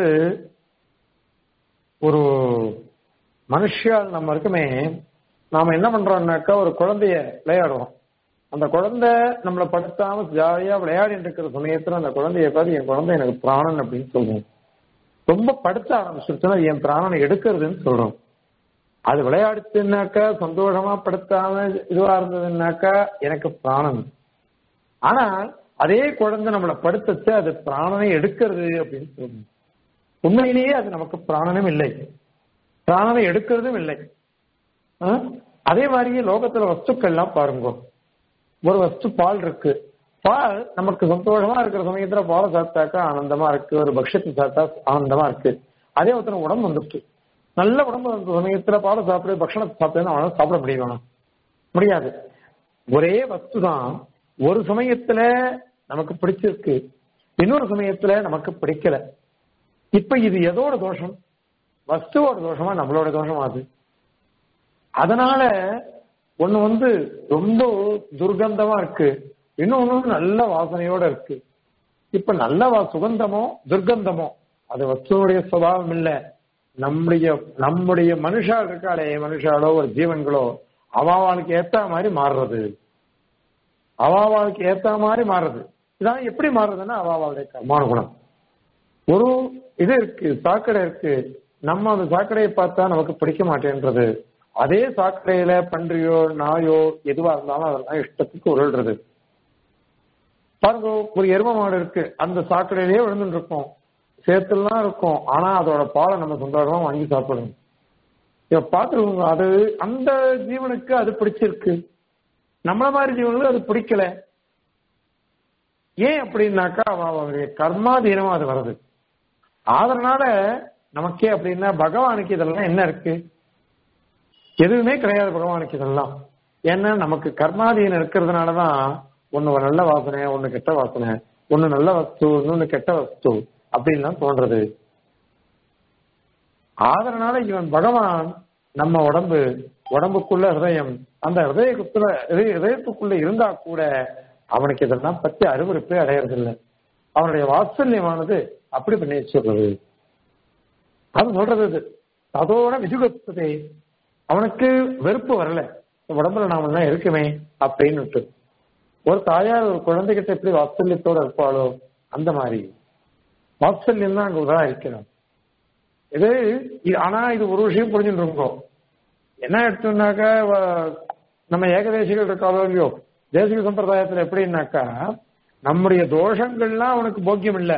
ஒரு மனுஷியால் நம்ம இருக்குமே நாம என்ன பண்றோம்னாக்கா ஒரு குழந்தைய விளையாடுறோம் அந்த குழந்தை நம்மளை படுத்தாம ஜாலியா விளையாடிட்டு இருக்கிற சமயத்துல அந்த குழந்தைய பார்த்து என் குழந்தை எனக்கு பிராணன் அப்படின்னு சொல்லுவோம் ரொம்ப படுத்த ஆரம்பிச்சிருச்சுன்னா அது என் பிராணனை எடுக்கிறதுன்னு சொல்றோம் அது விளையாடுச்சுன்னாக்கா சந்தோஷமா படுத்தாம இதுவா இருந்ததுன்னாக்கா எனக்கு பிராணன் ஆனா அதே குழந்தை நம்மளை படுத்துச்சு அது பிராணனை எடுக்கிறது அப்படின்னு சொல்லணும் உண்மையிலேயே அது நமக்கு பிராணனும் இல்லை பிராணனை எடுக்கிறதும் இல்லை ஆ? அதே மாதிரியே லோகத்துல வஸ்துக்கள்லாம் பாருங்க ஒரு வஸ்து பால் இருக்கு பால் நமக்கு சந்தோஷமா இருக்கிற சமயத்துல பாலை சாப்பிட்டாக்கா ஆனந்தமா இருக்கு ஒரு பக்ஷத்தை சாப்பிட்டா ஆனந்தமா இருக்கு அதே ஒருத்தர் உடம்பு வந்துட்டு நல்ல உடம்பு வந்த சமயத்துல பாலை சாப்பிடு பக்ஷணத்தை சாப்பிட்டு அவனால சாப்பிட முடியுமா முடியாது ஒரே வஸ்து தான் ஒரு சமயத்துல நமக்கு பிடிச்சிருக்கு இன்னொரு சமயத்துல நமக்கு பிடிக்கல இப்ப இது எதோட தோஷம் வஸ்துவோட தோஷமா நம்மளோட தோஷமா அது அதனால ஒண்ணு வந்து ரொம்ப துர்கந்தமா இருக்கு இன்னொன்னு நல்ல வாசனையோட இருக்கு இப்ப நல்ல வா சுகந்தமோ துர்கந்தமோ அது வஸ்துவனுடைய சுபாவம் இல்ல நம்முடைய நம்முடைய மனுஷால் இருக்காளே மனுஷாலோ ஒரு ஜீவன்களோ அவாவாளுக்கு ஏத்த மாதிரி மாறுறது அவாவாளுக்கு ஏத்த மாதிரி மாறுறது இதான் எப்படி மாறுறதுன்னா அவாவாளுடைய கர்மான குணம் ஒரு இது இருக்கு சாக்கடை இருக்கு நம்ம அந்த சாக்கடையை பார்த்தா நமக்கு பிடிக்க மாட்டேன்றது அதே சாக்கடையில பன்றியோ நாயோ எதுவா இருந்தாலும் அதெல்லாம் இஷ்டத்துக்கு உருள்றது பாருங்க ஒரு எரும மாடு இருக்கு அந்த சாக்கடையிலேயே விழுந்துட்டு இருக்கும் சேத்துலாம் இருக்கும் ஆனா அதோட பாலை நம்ம சந்தோஷமா வாங்கி சாப்பிடணும் இப்ப பாத்துருக்கோங்க அது அந்த ஜீவனுக்கு அது பிடிச்சிருக்கு நம்மள மாதிரி ஜீவனுக்கு அது பிடிக்கல ஏன் அப்படின்னாக்கா அவ அவருடைய கர்மாதீனமா அது வருது அதனால நமக்கே அப்படின்னா பகவானுக்கு இதெல்லாம் என்ன இருக்கு எதுவுமே கிடையாது பகவானுக்கு இதெல்லாம் ஏன்னா நமக்கு கர்மாதீனம் இருக்கிறதுனாலதான் ஒண்ணு நல்ல வாசனை ஒண்ணு கெட்ட வாசனை ஒண்ணு நல்ல வஸ்து இன்னொன்னு கெட்ட வஸ்து அப்படின்லாம் தோன்றது அதனால இவன் பகவான் நம்ம உடம்பு உடம்புக்குள்ள ஹிருதயம் அந்த ஹிருதயத்துக்குள்ள ஹிருதய- ஹிருதயத்துக்குள்ள இருந்தா கூட அவனுக்கு இதெல்லாம் பத்தி அருவருப்பே அடையறதில்லை அவனுடைய வாத்சல்யமானது அப்படி பண்ணி வச்சிடுறது அது சொல்றது இது அதோட விசுகத்ததே அவனுக்கு வெறுப்பு வரல இந்த உடம்புல நாம எல்லாம் இருக்குமே அப்படின்னு ஒரு தாயார் ஒரு குழந்தைகிட்ட எப்படி வாத்சல்யத்தோட இருப்பாளோ அந்த மாதிரி வாத்சல்யம் தான் அங்க உதவா இருக்கிறோம் இது இ- ஆனா இது ஒரு விஷயம் புரிஞ்சுட்டு இருக்கோம் என்ன எடுத்தோம்னாக்கா வ- நம்ம ஏகதேசிகள் இருக்காளோ இல்லையோ தேசிக சம்பிரதாயத்துல எப்படின்னாக்கா நம்முடைய தோஷங்கள்லாம் அவனுக்கு போக்கியம் இல்ல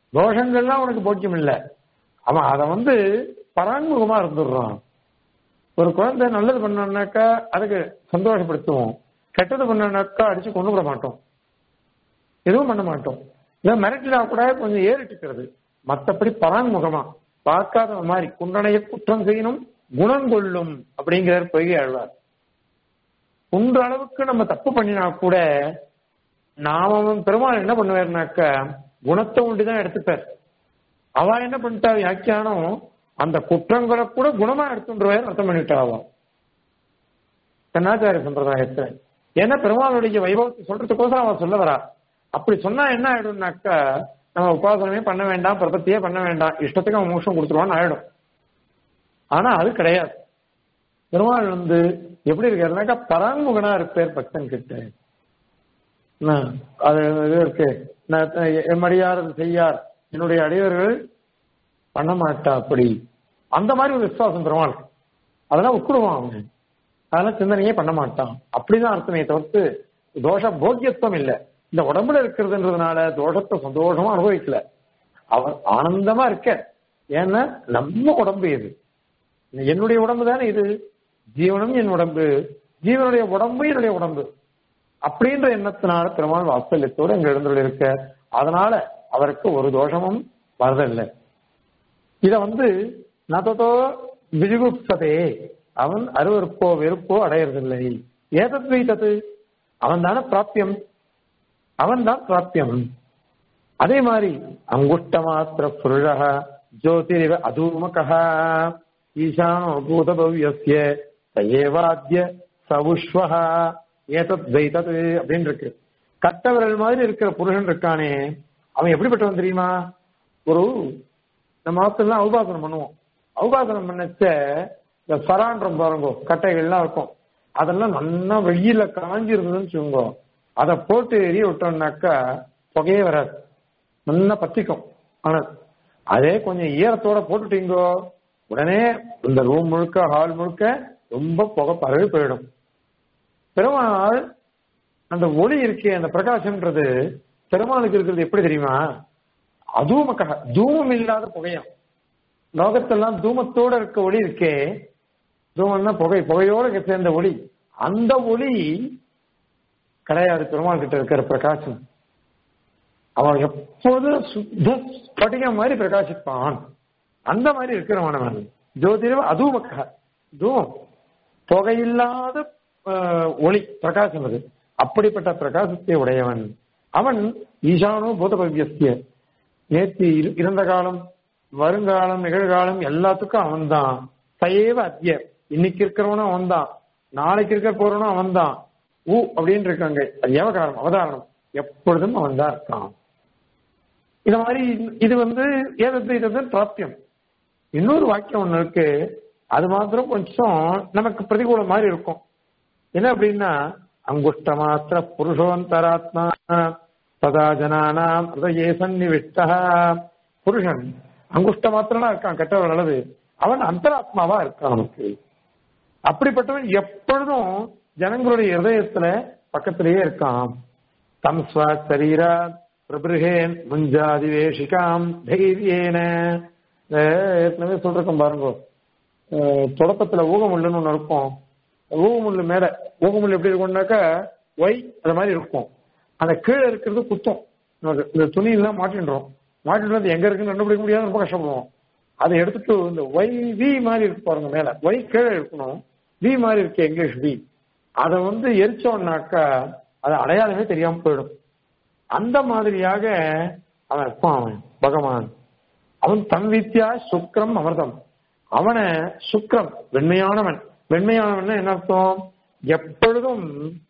தோஷங்கள்லாம் அவனுக்கு போக்கியம் இல்ல அவன் அதை வந்து பரான்முகமா இருந்துடுறான் ஒரு குழந்தை நல்லது பண்ணோம்னாக்கா அதுக்கு சந்தோஷப்படுத்துவோம் கெட்டது பண்ணோம்னாக்கா அடிச்சு கொண்டு விட மாட்டோம் எதுவும் பண்ண மாட்டோம் இதை மிரட்டினா கூட கொஞ்சம் ஏறிட்டுக்கிறது மற்றபடி பரான்முகமா பார்க்காத மாதிரி குண்டனைய குற்றம் செய்யணும் குணம் கொள்ளும் அப்படிங்கிறார் பொய்கை ஆழ்வார் குன்ற அளவுக்கு நம்ம தப்பு பண்ணினா கூட நாம பெருமாள் என்ன பண்ணுவாருனாக்க குணத்தை ஒண்டிதான் எடுத்துப்பார் அவ என்ன பண்ணிட்டா வியாக்கியானம் அந்த குற்றங்களை கூட குணமா எடுத்துருவார் அர்த்தம் பண்ணிட்டா அவ கண்ணாச்சாரிய சம்பிரதாயத்தை ஏன்னா பெருமாளுடைய வைபவத்தை சொல்றதுக்கோசரம் அவன் சொல்ல வரா அப்படி சொன்னா என்ன ஆயிடும்னாக்கா நம்ம உபாசனமே பண்ண வேண்டாம் பிரபத்தியே பண்ண வேண்டாம் இஷ்டத்துக்கு அவன் மோஷம் கொடுத்துருவான்னு ஆயிடும் ஆனா அது கிடையாது பெருமாள் வந்து எப்படி இருக்காருனாக்கா பரான்முகனா இருப்பார் பக்தன் கிட்ட அது இது இருக்கு எம்மடியார் செய்யார் என்னுடைய அடியவர்கள் பண்ண மாட்டா அப்படி அந்த மாதிரி ஒரு விசுவாசம் பெருமாள் அதெல்லாம் உட்குடுவான் அவன் அதெல்லாம் சிந்தனையே பண்ண மாட்டான் அப்படிதான் அர்த்தமே தவிர்த்து தோஷ போக்கியத்துவம் இல்லை இந்த உடம்புல இருக்கிறதுன்றதுனால தோஷத்தை சந்தோஷமா அனுபவிக்கல அவன் ஆனந்தமா இருக்க ஏன்னா நம்ம உடம்பு இது என்னுடைய உடம்பு தானே இது ஜீவனும் என் உடம்பு ஜீவனுடைய உடம்பு என்னுடைய உடம்பு அப்படின்ற எண்ணத்தினால பெருமாள் வாத்சல்யத்தோடு எங்க எழுந்துள்ள இருக்க அதனால அவருக்கு ஒரு தோஷமும் வரதில்லை இத வந்து நததோ விஜுகுப்சதே அவன் அருவருப்போ வெறுப்போ அடையறதில்லை ஏதத் வைத்தது அவன் தானே பிராப்தியம் அவன் தான் பிராப்தியம் அதே மாதிரி அங்குஷ்ட மாத்திர புருஷ ஜோதிரிவ அதூமகா ஈசானோ பூதபவ்யஸ்ய தயேவாத்ய சவுஷ்வஹா ஏதத் வைத்தது அப்படின்னு இருக்கு கட்டவர்கள் மாதிரி இருக்கிற புருஷன் இருக்கானே அவன் எப்படிப்பட்டவன் தெரியுமா ஒரு நம்ம ஆத்துல அவுபாசனம் பண்ணுவோம் அவுபாசனம் பண்ணச்ச இந்த சரான்றம் பாருங்க கட்டைகள்லாம் இருக்கும் அதெல்லாம் நல்லா வெயில காஞ்சி இருந்ததுன்னு சொல்லுங்க அதை போட்டு எரிய விட்டோம்னாக்கா புகையே வராது நல்லா பத்திக்கும் ஆனா அதே கொஞ்சம் ஈரத்தோட போட்டுட்டீங்கோ உடனே இந்த ரூம் முழுக்க ஹால் முழுக்க ரொம்ப புகை பரவி போயிடும் பெருமாள் அந்த ஒளி இருக்கே அந்த பிரகாசம்ன்றது பெருமாளுக்கு இருக்கிறது எப்படி தெரியுமா அதூமக்காக தூமம் இல்லாத புகையம் லோகத்தெல்லாம் தூமத்தோட இருக்க ஒளி இருக்கே தூமம்னா புகை புகையோட சேர்ந்த ஒளி அந்த ஒளி கிடையாது பெருமாள் கிட்ட இருக்கிற பிரகாசம் அவன் எப்போது சுத்த ஸ்படிகம் மாதிரி பிரகாசிப்பான் அந்த மாதிரி இருக்கிறவன் அவன் ஜோதிடம் அதூமக்காக தூமம் புகையில்லாத ஒளி பிரகாசம் அது அப்படிப்பட்ட பிரகாசத்தை உடையவன் அவன் ஈசானோ பூதபவ்யஸ்திய நேற்று இருந்த காலம் வருங்காலம் நிகழ்காலம் எல்லாத்துக்கும் அவன்தான் சயேவ அத்திய இன்னைக்கு இருக்கிறவனும் அவன்தான் நாளைக்கு இருக்க போறவனும் அவன்தான் ஊ அப்படின்னு இருக்காங்க அது ஏவகாரம் அவதாரணம் எப்பொழுதும் அவன் தான் இருக்கான் இந்த மாதிரி இது வந்து ஏதத்தை பிராப்தியம் இன்னொரு வாக்கியம் ஒண்ணு இருக்கு அது மாத்திரம் கொஞ்சம் நமக்கு பிரதிகூலம் மாதிரி இருக்கும் என்ன அப்படின்னா அங்குஷ்ட மாத்திர புருஷோந்தராத்மா சதா ஜனானாம் ஹிருதயே சன்னிவிஷ்டா புருஷன் அங்குஷ்ட மாத்திரனா இருக்கான் கெட்டவன் அளவு அவன் அந்தராத்மாவா இருக்கான் நமக்கு அப்படிப்பட்டவன் எப்பொழுதும் ஜனங்களுடைய இருதயத்துல பக்கத்திலேயே இருக்கான் தம் ஸ்வ சரீரா பிரபிருகேன் முஞ்சாதிவேஷிகாம் தைரியேன ஏற்கனவே சொல்றோம் பாருங்க தொடக்கத்துல ஊகமுள்ளுன்னு ஒண்ணு இருக்கும் ஊகமுள்ளு மேல ஊகமுள்ளு எப்படி இருக்கும்னாக்கா ஒய் அந்த மாதிரி இருக்கும் அந்த கீழே இருக்கிறது குத்தம் இந்த துணியெல்லாம் மாட்டின்றோம் மாட்டிட்டு வந்து எங்க இருக்குன்னு கண்டுபிடிக்க முடியாது ரொம்ப கஷ்டப்படுவோம் அதை எடுத்துட்டு இந்த ஒய் வி மாதிரி இருக்கு பாருங்க மேல ஒய் கீழே இருக்கணும் வி மாதிரி இருக்கு இங்கிலீஷ் வி அதை வந்து எரிச்சோம்னாக்கா அது அடையாளமே தெரியாம போயிடும் அந்த மாதிரியாக அவன் இருப்பான் அவன் பகவான் அவன் தன் வித்யா சுக்ரம் அமிர்தம் அவனை சுக்ரம் வெண்மையானவன் வெண்மையானவன் என்ன அர்த்தம் எப்பொழுதும்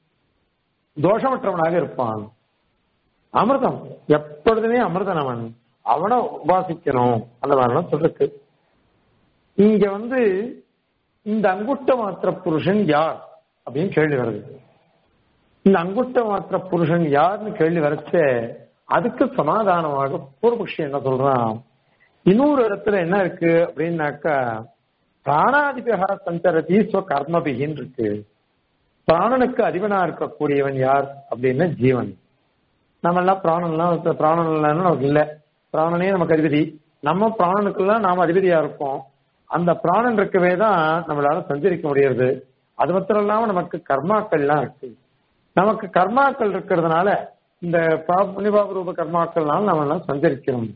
தோஷமற்றவனாக இருப்பான் அமிர்தம் எப்பொழுதுமே அமிர்தன் அவன் அவனை உபாசிக்கணும் அந்த மாதிரிலாம் சொல்லிருக்கு இங்க வந்து இந்த அங்குட்ட மாத்திர புருஷன் யார் அப்படின்னு கேள்வி வருது இந்த அங்குட்ட மாத்திர புருஷன் யாருன்னு கேள்வி வரச்ச அதுக்கு சமாதானமாக பூர்வபக்ஷி என்ன சொல்றான் இன்னொரு இடத்துல என்ன இருக்கு அப்படின்னாக்கா பிராணாதிபகா சஞ்சரதி ஸ்வ கர்மபிகின்னு இருக்கு பிராணனுக்கு அதிபனா இருக்கக்கூடியவன் யார் அப்படின்னா ஜீவன் நம்ம எல்லாம் பிராணன்லாம் பிராணன் இல்லைன்னு நமக்கு இல்லை பிராணனே நமக்கு அதிபதி நம்ம பிராணனுக்கெல்லாம் நாம அதிபதியா இருப்போம் அந்த பிராணன் இருக்கவே தான் நம்மளால சஞ்சரிக்க முடியறது அது மாத்திரம் இல்லாம நமக்கு கர்மாக்கள்லாம் இருக்கு நமக்கு கர்மாக்கள் இருக்கிறதுனால இந்த புனிபாப ரூப கர்மாக்கள்னால நம்ம எல்லாம் சஞ்சரிக்கிறோம்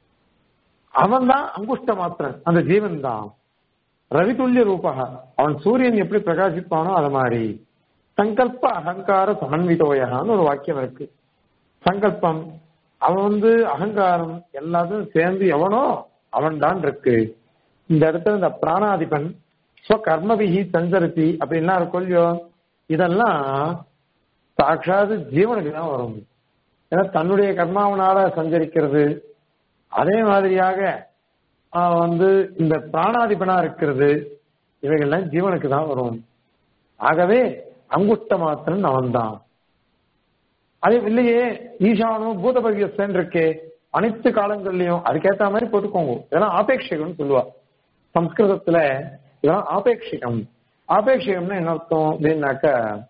அவன் தான் அங்குஷ்ட மாத்திரன் அந்த ஜீவன் தான் ரவிதுல்ய ரூபக அவன் சூரியன் எப்படி பிரகாசிப்பானோ அது மாதிரி சங்கல்ப அகங்கார சமன்விதோயகான்னு ஒரு வாக்கியம் இருக்கு சங்கல்பம் அவன் வந்து அகங்காரம் எல்லாத்தையும் சேர்ந்து எவனோ அவன் தான் இருக்கு இந்த இடத்துல இந்த பிராணாதிபன் ஸ்வகர்மபிகி சஞ்சரித்தி அப்படின்லாம் இருக்கும் இல்லையோ இதெல்லாம் சாட்சாது ஜீவனுக்கு தான் வரும் ஏன்னா தன்னுடைய கர்மாவனால சஞ்சரிக்கிறது அதே மாதிரியாக ஆஹ், வந்து இந்த பிராணாதிபனா இருக்கிறது இவைகள்லாம் ஜீவனுக்கு தான் வரும் ஆகவே அங்குஷ்ட மாத்திரன் அவன் தான் அதே இல்லையே ஈசானும் பூதபவியஸ்தன் இருக்கே அனைத்து காலங்கள்லயும் அதுக்கேத்த மாதிரி போட்டுக்கோங்க இதெல்லாம் ஆபேட்சிகம்னு சொல்லுவா சம்ஸ்கிருதத்துல இதெல்லாம் ஆபேட்சிகம் ஆபேட்சிகம்னா என்ன அர்த்தம் அப்படின்னாக்க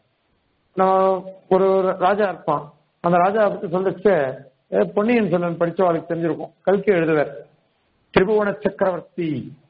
நான் ஒரு ராஜா இருப்பான் அந்த ராஜா பத்தி சொல்லிச்சு அஹ் பொன்னியின் செல்வன் படிச்சவாளுக்கு தெரிஞ்சிருக்கும் கல்கி எழுதுவர் திரிபுவன சக்கரவர்த்தி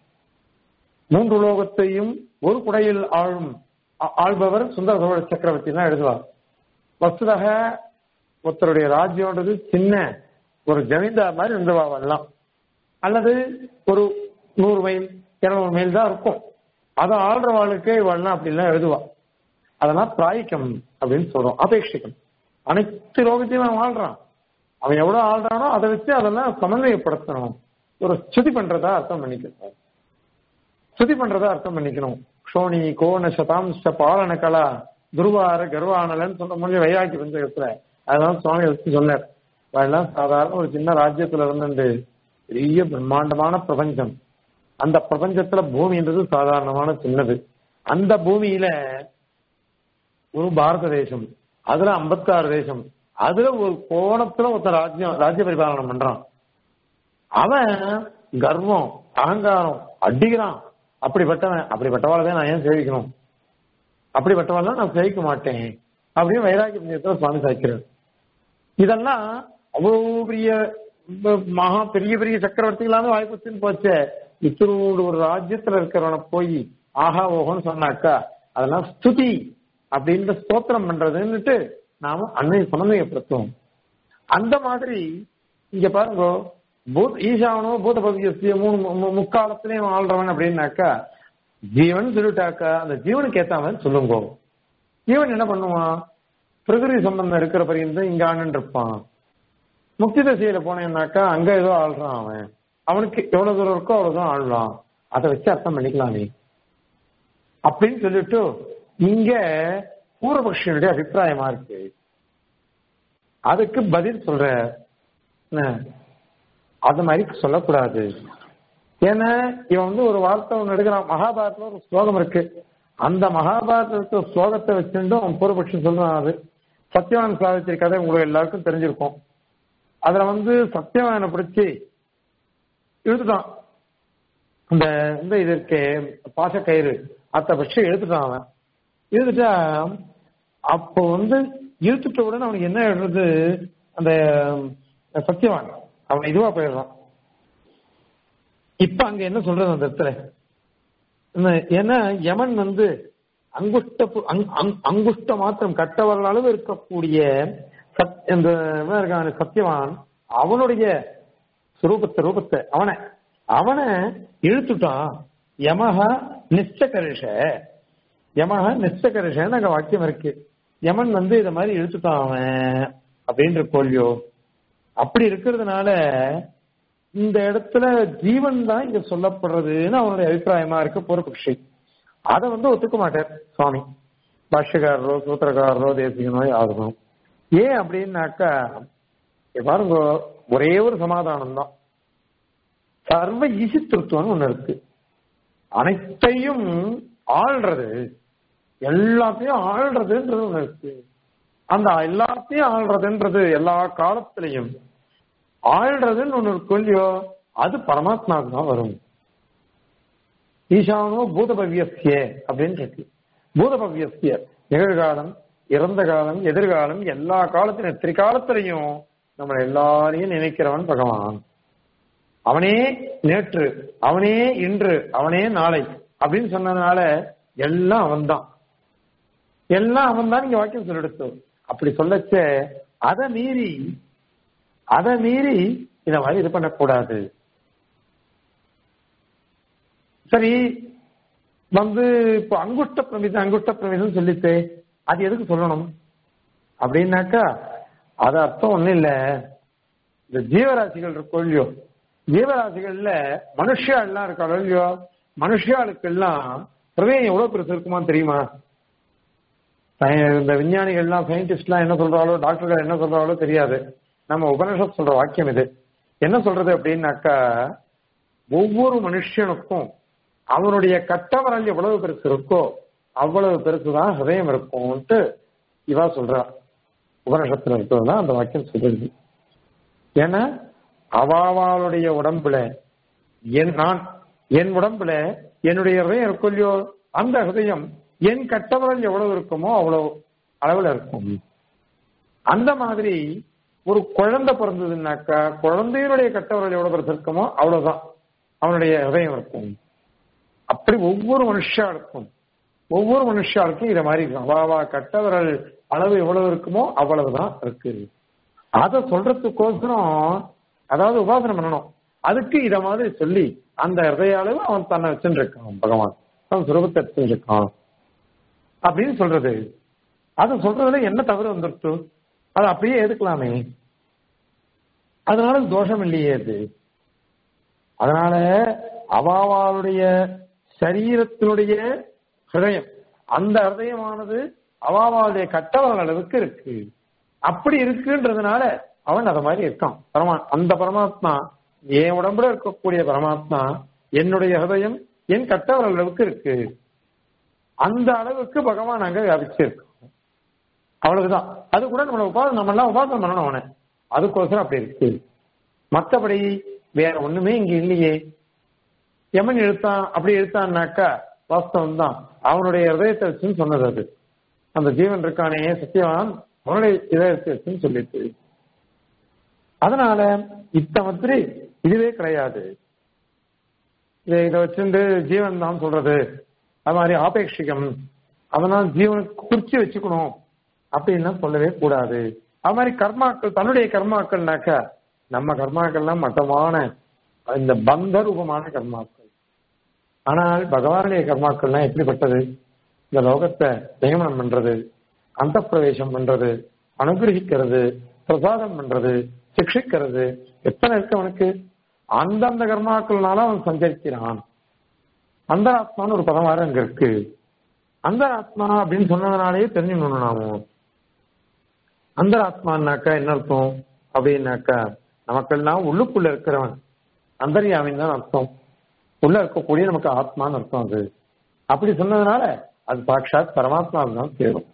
மூன்று உலோகத்தையும் ஒரு குடையில் ஆளும் ஆ- ஆள்பவர் சுந்தர சோழ சக்கரவர்த்தி தான் எழுதுவார் வசுதக ஒருத்தருடைய ராஜ்யம்ன்றது சின்ன ஒரு ஜமீன்தார் மாதிரி இருந்தவா வரலாம் அல்லது ஒரு நூறு மைல் இருநூறு மைல் தான் இருக்கும் அதை ஆள்றவாளுக்கே இவெல்லாம் அப்படிலாம் எழுதுவா அதெல்லாம் பிராயிக்கம் அப்படின்னு சொல்றோம் அபேட்சிக்கம் அனைத்து லோகத்தையும் அவன் ஆள்றான் அவன் எவ்வளவு ஆள்றானோ அதை வச்சு அதெல்லாம் சமன்வயப்படுத்தணும் ஒரு ஸ்துதி பண்றதா அர்த்தம் பண்ணிக்கணும் ஸ்துதி பண்றதா அர்த்தம் பண்ணிக்கணும் க்ஷோணி கோண சதாம்ச பாலன கலா துருவார கர்வானலன்னு சொல்ற முடியும் வையாக்கி பஞ்சகத்துல அதெல்லாம் சுவாமி வச்சு சொன்னார் அதெல்லாம் சாதாரண ஒரு சின்ன ராஜ்யத்துல இருந்துட்டு பெரிய பிரம்மாண்டமான பிரபஞ்சம் அந்த பிரபஞ்சத்துல பூமின்றது சாதாரணமான சின்னது அந்த பூமியில ஒரு பாரத தேசம் அதுல 56 தேசம் அதுல ஒரு கோணத்துல ஒருத்தன் ராஜ்யம் ராஜ்ய பரிபாலனம் பண்றான் அவன் கர்வம் அகங்காரம் அடிக்கிறான் அப்படிப்பட்டவன் அப்படிப்பட்டவாளை தான் நான் ஏன் சேவிக்கணும் அப்படிப்பட்டவாள் நான் சேவிக்க மாட்டேன் அப்படின்னு வைராகிய புண்ணியத்துல சுவாமி சாய்க்கிறார் இதெல்லாம் அவ்வளவு பெரிய ம- மகா பெரிய பெரிய சக்கரவர்த்திகளான வாய்ப்புன்னு போச்சே இத்தனோடு ஒரு ராஜ்யத்துல இருக்கிறவனை போய் ஆஹா ஓஹோன்னு சொன்னாக்கா அதெல்லாம் ஸ்துதி அப்படின்ற ஸ்தோத்திரம் பண்றதுன்னுட்டு நாம அன்னை சமன்வயப்படுத்துவோம் அந்த மாதிரி இங்க பாருங்க பூத் ஈசானோ பூத பவியசிய மூணு மு- மு- முக்காலத்திலையும் ஆள்றவன் அப்படின்னாக்கா ஜீவன் சொல்லிட்டாக்கா அந்த ஜீவனுக்கு ஏத்த மாதிரி சொல்லுங்க ஜீவன் என்ன பண்ணுவான் பிரகிருதி சம்பந்தம் இருக்கிற பரியந்தம் இங்க ஆண்டு இருப்பான் முக்தி தசையில போனேன்னாக்கா அங்க ஏதோ ஆள்றான் அவன் அவனுக்கு எவ்வளவு தூரம் இருக்கோ அவ்வளவுதான் ஆள்றான் அதை வச்சு அர்த்தம் பண்ணிக்கலாமே அப்படின்னு சொல்லிட்டு இங்க பூர்வபக்ஷனுடைய அபிப்பிராயமா இருக்கு அதுக்கு பதில் சொல்ற என்ன? அது மாதிரி சொல்லக்கூடாது ஏன்னா இவன் வந்து ஒரு வார்த்தை ஒன்று எடுக்கிறான் மகாபாரதத்துல ஒரு ஸ்லோகம் இருக்கு அந்த மகாபாரதத்துல ஸ்லோகத்தை வச்சுட்டு அவன் பூர்வபக்ஷம் சொல்றான் அது சத்யவான் சாவித்திரி கதை உங்களுக்கு எல்லாருக்கும் தெரிஞ்சிருக்கும் அதுல வந்து சத்யவானை பிடிச்சி இழுத்துட்டான் இந்த இந்த இது இருக்கே பாசக்கயிறு அத்தை பட்சி இழுத்துட்டான் அவன் இழுத்துட்டா அப்போ வந்து இழுத்துட்ட உடனே அவனுக்கு என்ன எழுது அந்த சத்தியவான் அவன் இதுவா போயிடுறான் இப்ப அங்க என்ன சொல்றது அந்த இடத்துல என்ன- ஏன்னா யமன் வந்து அங்குஷ்ட பு- அங்- அங்- அங்குஷ்ட மாத்திரம் கட்டவர்கள் அளவு இருக்கக்கூடிய சத் இந்த இவன் இருக்கான் சத்தியவான் அவனுடைய சுரூபத்தை ரூபத்தை அவனை அவனை இழுத்துட்டான் யமஹ நிச்சகரிஷ யமஹ நிச்சகரிஷன்னு அங்க வாக்கியம் இருக்கு யமன் வந்து இத மாதிரி இழுத்துட்டான் அவன் அப்படின்ற கோல்யோ அப்படி இருக்கிறதுனால இந்த இடத்துல ஜீவன் தான் இங்க சொல்லப்படுறதுன்னு அவனுடைய அபிப்பிராயமா இருக்கு பூர்வபக்ஷி அதை வந்து ஒத்துக்க மாட்டார் சுவாமி பாஷ்யக்காரரோ சூத்திரக்காரரோ தேசிகனோ யாருக்கும் ஏன் அப்படின்னாக்கா இங்க பாருங்க ஒரே ஒரு சமாதானம் தான் சர்வ ஈசித்திருத்துவம்னு ஒண்ணு இருக்கு அனைத்தையும் ஆள்றது எல்லாத்தையும் ஆள்றதுன்றது ஒண்ணு இருக்கு அந்த எல்லாத்தையும் ஆள்றதுன்றது எல்லா காலத்திலையும் ஆள்றதுன்னு ஒண்ணு இருக்கும் இல்லையோ அது பரமாத்மாவுக்கு தான் வரும் ஈசானோ பூதபவ்யஸ்ய அப்படின்னு இருக்கு பூதபவ்யஸ்ய நிகழ்காலம் இறந்த காலம் எதிர்காலம் எல்லா காலத்திலும் திரிகாலத்திலையும் நம்ம எல்லாரையும் நினைக்கிறவன் பகவான் அவனே நேற்று அவனே இன்று அவனே நாளை அப்படின்னு சொன்னதுனால எல்லாம் அவன்தான் எல்லாம் அவன் தான் இங்க வாக்கியம் சொல்லெடுத்து அப்படி சொல்லச்ச அதை மீறி அதை மீறி இத மாதிரி இது பண்ணக்கூடாது சரி வந்து இப்போ அங்குஷ்ட பிரமிதம் அங்குஷ்ட பிரமிதம் சொல்லிட்டு அது எதுக்கு சொல்லணும் அப்படின்னாக்கா அது அர்த்தம் ஒண்ணும் இல்ல இந்த ஜீவராசிகள் இருக்கோ இல்லையோ ஜீவராசிகள்ல மனுஷா எல்லாம் இருக்காளோ இல்லையோ மனுஷாளுக்கு எல்லாம் ஹிருதயம் எவ்வளவு பெருசு இருக்குமா தெரியுமா இந்த விஞ்ஞானிகள்லாம் சயின்டிஸ்ட்லாம் என்ன சொல்றாளோ டாக்டர்கள் என்ன சொல்றாளோ தெரியாது நம்ம உபனிஷத் சொல்ற வாக்கியம் இது என்ன சொல்றது அப்படின்னாக்கா ஒவ்வொரு மனுஷனுக்கும் அவனுடைய கட்டவரல் எவ்வளவு பெருசு இருக்கோ அவ்வளவு பெருசுதான் ஹிருதயம் இருக்கும்ட்டு இவா சொல்றா உபனிஷத்துல இருக்கிறதுதான் அந்த வாக்கியம் சொல்றது ஏன்னா அவாவாளுடைய உடம்புல என் நான் என் உடம்புல என்னுடைய ஹிருதயம் இருக்கும் இல்லையோ அந்த ஹிருதயம் என் கட்டவரல் எவ்வளவு இருக்குமோ அவ்வளவு அளவுல இருக்கும் அந்த மாதிரி ஒரு குழந்தை பிறந்ததுன்னாக்கா குழந்தையினுடைய கட்டவரல் எவ்வளவு பெருசு இருக்குமோ அவ்வளவுதான் அவனுடைய ஹிருதயம் இருக்கும் அப்படி ஒவ்வொரு மனுஷாளுக்கும் ஒவ்வொரு மனுஷாளுக்கும் இத மாதிரி இருக்கும் அவாவா கட்டவரல் அளவு எவ்வளவு இருக்குமோ அவ்வளவுதான் இருக்கு அதை சொல்றதுக்கோசரம் அதாவது உபாசனம் பண்ணணும் அதுக்கு இத மாதிரி சொல்லி அந்த ஹிருதய அளவு அவன் தன்னை வச்சுருக்கான் பகவான் அவன் சுரூபத்தை வச்சுருக்கான் அப்படின்னு சொல்றது அது சொல்றதுல என்ன தவறு வந்துருச்சு அது அப்படியே எடுக்கலாமே அதனால தோஷம் இல்லையே அது அதனால அவாவாளுடைய சரீரத்தினுடைய ஹிருதயம் அந்த ஹிருதயமானது அவாவாளுடைய கட்டவரல் அளவுக்கு இருக்கு அப்படி இருக்குன்றதுனால அவன் அத மாதிரி இருக்கான் பரமா அந்த பரமாத்மா என் உடம்புல இருக்கக்கூடிய பரமாத்மா என்னுடைய ஹிருதயம் என் கட்டவரல் அளவுக்கு இருக்கு அந்த அளவுக்கு பகவான் அங்க வியாபிச்சிருக்கோம் அவ்வளவுதான் அது கூட நம்மள உபாதம் நம்ம எல்லாம் உபாதம் பண்ணணும் அவனை அதுக்கோசரம் அப்படி இருக்கு மற்றபடி வேற ஒண்ணுமே இங்க இல்லையே எமன் எழுத்தான் அப்படி எழுத்தான்னாக்கா வாஸ்தவம் தான் அவனுடைய இதயத்தை வச்சுன்னு சொன்னது அது அந்த ஜீவன் இருக்கானே சத்தியவான் அவனுடைய இதயத்தை வச்சுன்னு சொல்லிட்டு அதனால இத்த மாதிரி இதுவே கிடையாது இதை இதை வச்சுட்டு ஜீவன் தான் சொல்றது அது மாதிரி ஆபேட்சிகம் அதனால் ஜீவனுக்கு குறிச்சு வச்சுக்கணும் அப்படின்லாம் சொல்லவே கூடாது அது மாதிரி கர்மாக்கள் தன்னுடைய கர்மாக்கள்னாக்கா நம்ம கர்மாக்கள்லாம் மட்டமான இந்த பந்த ரூபமான கர்மாக்கள் ஆனால் பகவானுடைய கர்மாக்கள்லாம் எப்படிப்பட்டது இந்த லோகத்தை நியமனம் பண்றது அந்த பிரவேசம் பண்றது அனுகிரகிக்கிறது பிரசாதம் பண்றது சிக்ஷிக்கிறது எத்தனை இருக்கு அவனுக்கு அந்தந்த கர்மாக்கள்னால அவன் சஞ்சரிக்கிறான் அந்த ஆத்மான்னு ஒரு பதம் வேற அங்க இருக்கு அந்த ஆத்மா அப்படின்னு சொன்னதுனாலேயே தெரிஞ்சுக்கணும் நாம அந்த ஆத்மானாக்கா என்ன அர்த்தம் அப்படின்னாக்கா நமக்கெல்லாம் உள்ளுக்குள்ள இருக்கிறவன் அந்தரியாமின் தான் அர்த்தம் உள்ள இருக்கக்கூடிய நமக்கு ஆத்மான்னு அர்த்தம் அது அப்படி சொன்னதுனால அது சாட்சாத் பரமாத்மா தான் சேரும்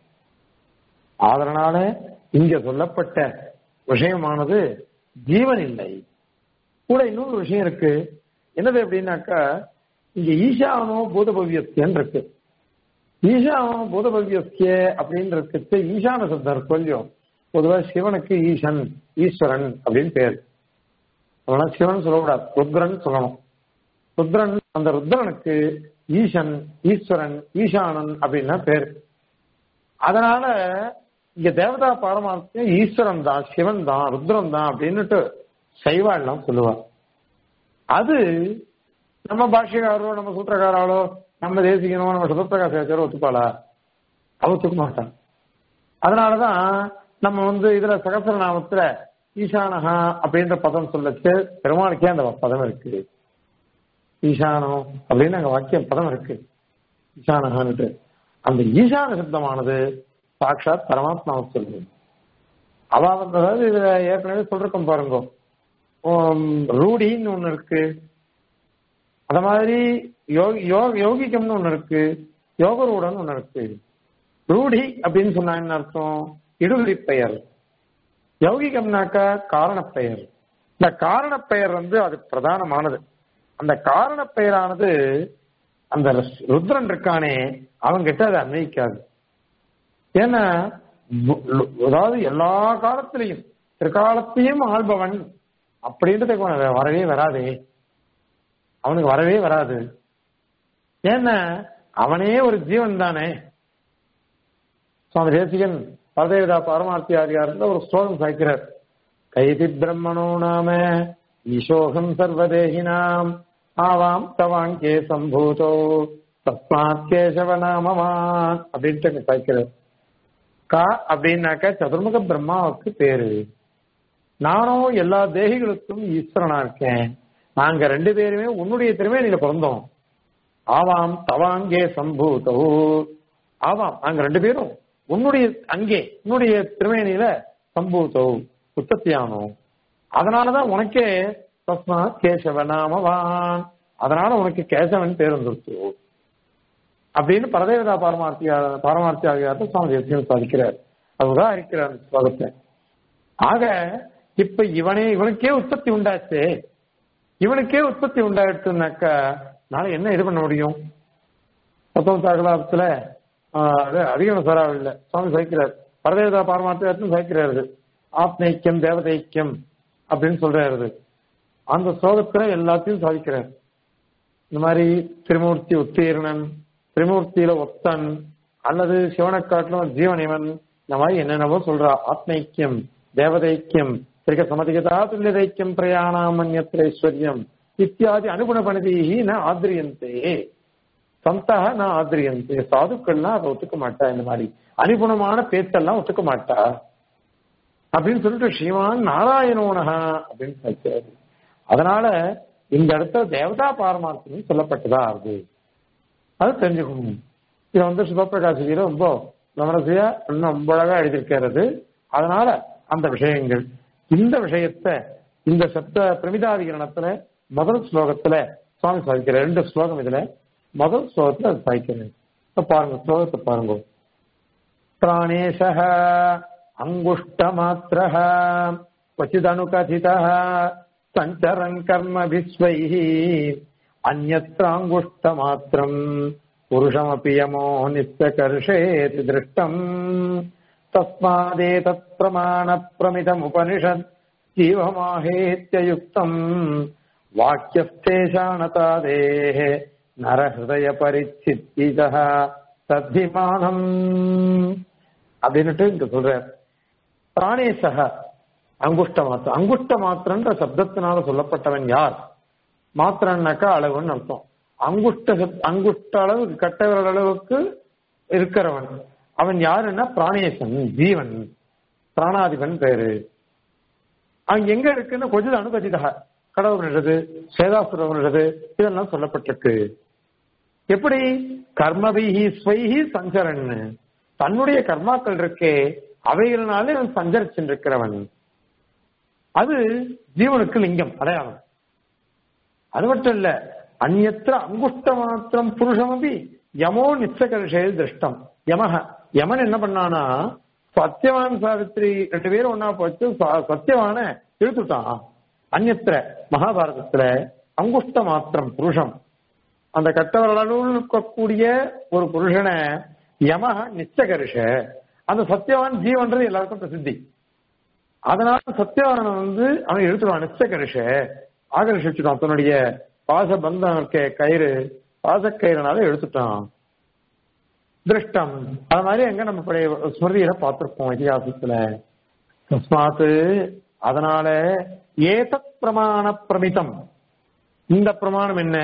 அதனால இங்க சொல்லப்பட்ட விஷயமானது ஜீவன் இல்லை கூட இன்னொரு விஷயம் இருக்கு என்னது அப்படின்னாக்கா இங்க ஈஷாவனோ பூதபவ்யஸ்யன் இருக்கு ஈஷாவனோ பூதபவ்யஸ்ய அப்படின்னு இருக்கு ஈசான சப்தம் இருக்கும் இல்லையோ பொதுவாக சிவனுக்கு ஈசன் ஈஸ்வரன் அப்படின்னு பேர் அதனால சிவன் சொல்லக்கூடாது ருத்ரன் சொல்லணும் ருத்ரன் அந்த ருத்ரனுக்கு ஈசன் ஈஸ்வரன் ஈசானன் அப்படின்னா பேர் அதனால இங்க தேவதா பாரமார்த்தியம் ஈஸ்வரன் தான் சிவன் தான் ருத்ரன் தான் அப்படின்னுட்டு சைவாள்லாம் சொல்லுவார் அது நம்ம பாஷ்யக்காரரோ நம்ம சூத்திரக்காராலோ நம்ம தேசிகனோ நம்ம சுதப்பிரகாசாச்சாரோ ஒத்துப்பாளா அவ ஒத்துக்க மாட்டான் அதனாலதான் நம்ம வந்து இதுல சகசரநாமத்துல ஈசானஹா அப்படின்ற பதம் சொல்லச்சு பெருமாளுக்கே அந்த பதம் இருக்கு ஈசானம் அப்படின்னு அங்க வாக்கியம் பதம் இருக்கு ஈசானஹான்ட்டு அந்த ஈசான சப்தமானது சாட்சாத் பரமாத்மாவை சொல்லுது அவ அதாவது இதுல ஏற்கனவே சொல்றோம் பாருங்க ரூடின்னு ஒண்ணு இருக்கு அத மாதிரி யோகிகம்னு ஒண்ணு இருக்கு யோகரூடன் ஒண்ணு இருக்கு ரூடி அப்படின்னு சொன்னா என்ன அர்த்தம் இடுவழி பெயர் யௌகிகம்னாக்கா காரண பெயர் இந்த காரண பெயர் வந்து அது பிரதானமானது அந்த காரண பெயரானது அந்த ருத்ரன் இருக்கானே அவங்கிட்ட அது அன்வயிக்காது ஏன்னா அதாவது எல்லா காலத்திலையும் பிற்காலத்தையும் ஆள்பவன் அப்படின்றதுக்கு அவனுக்கு வரவே வராதே அவனுக்கு வரவே வராது ஏன்னா அவனே ஒரு ஜீவன் தானே சுவாமி தேசிகன் பரதேவதா பரமார்த்தியாரியார் ஒரு ஸ்லோகம் சாய்க்கிறார் கைதி பிரம்மணோ நாம ஈசோகம் சர்வதேகினாம் ஆவாம் தவாங்கே சம்பூதோ தஸ்மாத் கேசவ நாமவான் அப்படின்ட்டு சாய்க்கிறார் கா அப்படின்னாக்க சதுர்முக பிரம்மாவுக்கு பேரு நானும் எல்லா தேகிகளுக்கும் ஈஸ்வரனா இருக்கேன் நாங்க ரெண்டு பேருமே உன்னுடைய திருமேனியில பிறந்தோம் ஆவாம் தவாங்கே சம்பூதோ ஆவாம் நாங்க ரெண்டு பேரும் உன்னுடைய அங்கே உன்னுடைய திருமேனியில சம்பூதோ உற்பத்தியானோம் அதனாலதான் உனக்கே தஸ்மா கேசவ நாமவான் அதனால உனக்கு கேசவன் பேர் வந்துருச்சு அப்படின்னு பரதேவதா பாரமார்த்தியா பாரமார்த்தியாக சுவாமி தேசியம் சாதிக்கிறார் அதுதான் இருக்கிறார் அந்த ஸ்லோகத்தை ஆக இப்ப இவனே இவனுக்கே உற்பத்தி உண்டாச்சு இவனுக்கே உற்பத்தி உண்டாயிடுச்சுனாக்கா நாளை என்ன இது பண்ண முடியும் பத்தொன்பது சாகலாபத்துல அதிகம் சராவில்லை சுவாமி சைக்கிறார் பரதேவதா பாரமார்த்தியார்த்தம் சைக்கிறாரு ஆத்மைக்கியம் தேவதைக்கியம் அப்படின்னு சொல்றாரு அந்த ஸ்லோகத்துல எல்லாத்தையும் சாதிக்கிறார் இந்த மாதிரி திருமூர்த்தி உத்தீர்ணன் திருமூர்த்தியில ஒத்தன் அல்லது சிவனை காட்டிலும் ஜீவன் இவன் இந்த மாதிரி என்னென்னவோ சொல்றா ஆத்மைக்கியம் தேவதைக்கியம் திரிக சமதிகதா துல்லியதைக்கியம் பிரயாணாமன்யத்திர ஐஸ்வர்யம் இத்தியாதி அனுகுண பணிதீகி ந ஆதிரியந்தே சந்தாக நான் ஆதிரியந்தே சாதுக்கள்லாம் அதை ஒத்துக்க மாட்டா இந்த மாதிரி அனுகுணமான பேச்செல்லாம் ஒத்துக்க மாட்டா அப்படின்னு சொல்லிட்டு ஸ்ரீமான் நாராயணோனஹா அப்படின்னு சொல்லிச்சாரு அதனால இந்த இடத்துல தேவதா பாரமார்த்தம் சொல்லப்பட்டதா ஆகுது அது தெரிஞ்சுக்கணும் இது வந்து சிவபிரகாசியில ரொம்ப விமர்சையா இன்னும் ரொம்ப அழகா எழுதியிருக்கிறது அதனால அந்த விஷயங்கள் இந்த விஷயத்த இந்த சப்த பிரமிதாதிகரணத்துல முதல் ஸ்லோகத்துல சுவாமி சாதிக்கிற ரெண்டு ஸ்லோகம் இதுல முதல் ஸ்லோகத்துல அது சாய்க்கிறேன் இப்ப பாருங்க ஸ்லோகத்தை பாருங்க பிராணேஷ அங்குஷ்டமாத்திர क्वचिदनुकथितः सञ्चरन् कर्मभिस्वैः अन्यत्राङ्गुष्टमात्रम् पुरुषमपि यमो नित्यकर्षेति दृष्टम् तस्मादेतत् प्रमाणप्रमितमुपनिषत् जीवमाहेत्ययुक्तम् वाक्यस्तेषाणतादेः நரஹிருதயபரிச்சித்திதः தத்திமானம் அப்படின்னுட்டு இங்க சொல்றார் பிராணேசக அங்குஷ்ட மாத்திரம் அங்குஷ்ட மாத்திரன்ற சப்தத்தினால சொல்லப்பட்டவன் யார் மாத்திரன்னாக்கா அளவுன்னு அர்த்தம் அங்குஷ்ட சப்- அங்குஷ்ட அளவு கட்டவரல் அளவுக்கு இருக்கிறவன் அவன் யாருன்னா பிராணேசன் ஜீவன் பிராணாதிபன் பேரு அங்க எங்க இருக்குன்னு கொஞ்சம் அனுபதிதா கடவுள் சேதாசுரவனது இதெல்லாம் சொல்லப்பட்டிருக்கு எப்படி கர்மபிஹி ஸ்வைஹி சஞ்சரன் தன்னுடைய கர்மாக்கள் இருக்கே அவைகளினாலே அவன் சஞ்சரிச்சிருக்கிறவன் அது ஜீவனுக்கு லிங்கம் அடையாளம் அது மட்டும் இல்ல அந்நத்திர அங்குஷ்ட மாத்திரம் புருஷமபி யமோ நிச்சகர்ஷே திருஷ்டம் யமக யமன் என்ன பண்ணானா சத்தியவான் சாவித்திரி ரெண்டு பேரும் ஒன்னா போச்சு ச- சத்தியவான இழுத்துட்டான் அந்நத்திர மகாபாரதத்துல அங்குஷ்ட மாத்திரம் புருஷம் அந்த கட்டவரளவில் இருக்கக்கூடிய ஒரு புருஷனை யமக நிச்சகர்ஷ அந்த சத்தியவான் ஜீவன்றது எல்லாருக்கும் பிரசித்தி அதனால சத்தியவான வந்து அவன் எடுத்துடுவான் நிச்சகர்ஷ ஆகர்ஷிச்சுட்டான் தன்னுடைய பாச பந்தம் இருக்க கயிறு பாசக்கயிறுனால எடுத்துட்டான் திருஷ்டம் அது மாதிரி எங்க நம்ம பழைய ஸ்மிருதியில பார்த்திருப்போம் இதிகாசத்துல தஸ்மாத்து அதனால ஏதத் பிரமாண பிரமிதம் இந்த பிரமாணம் என்ன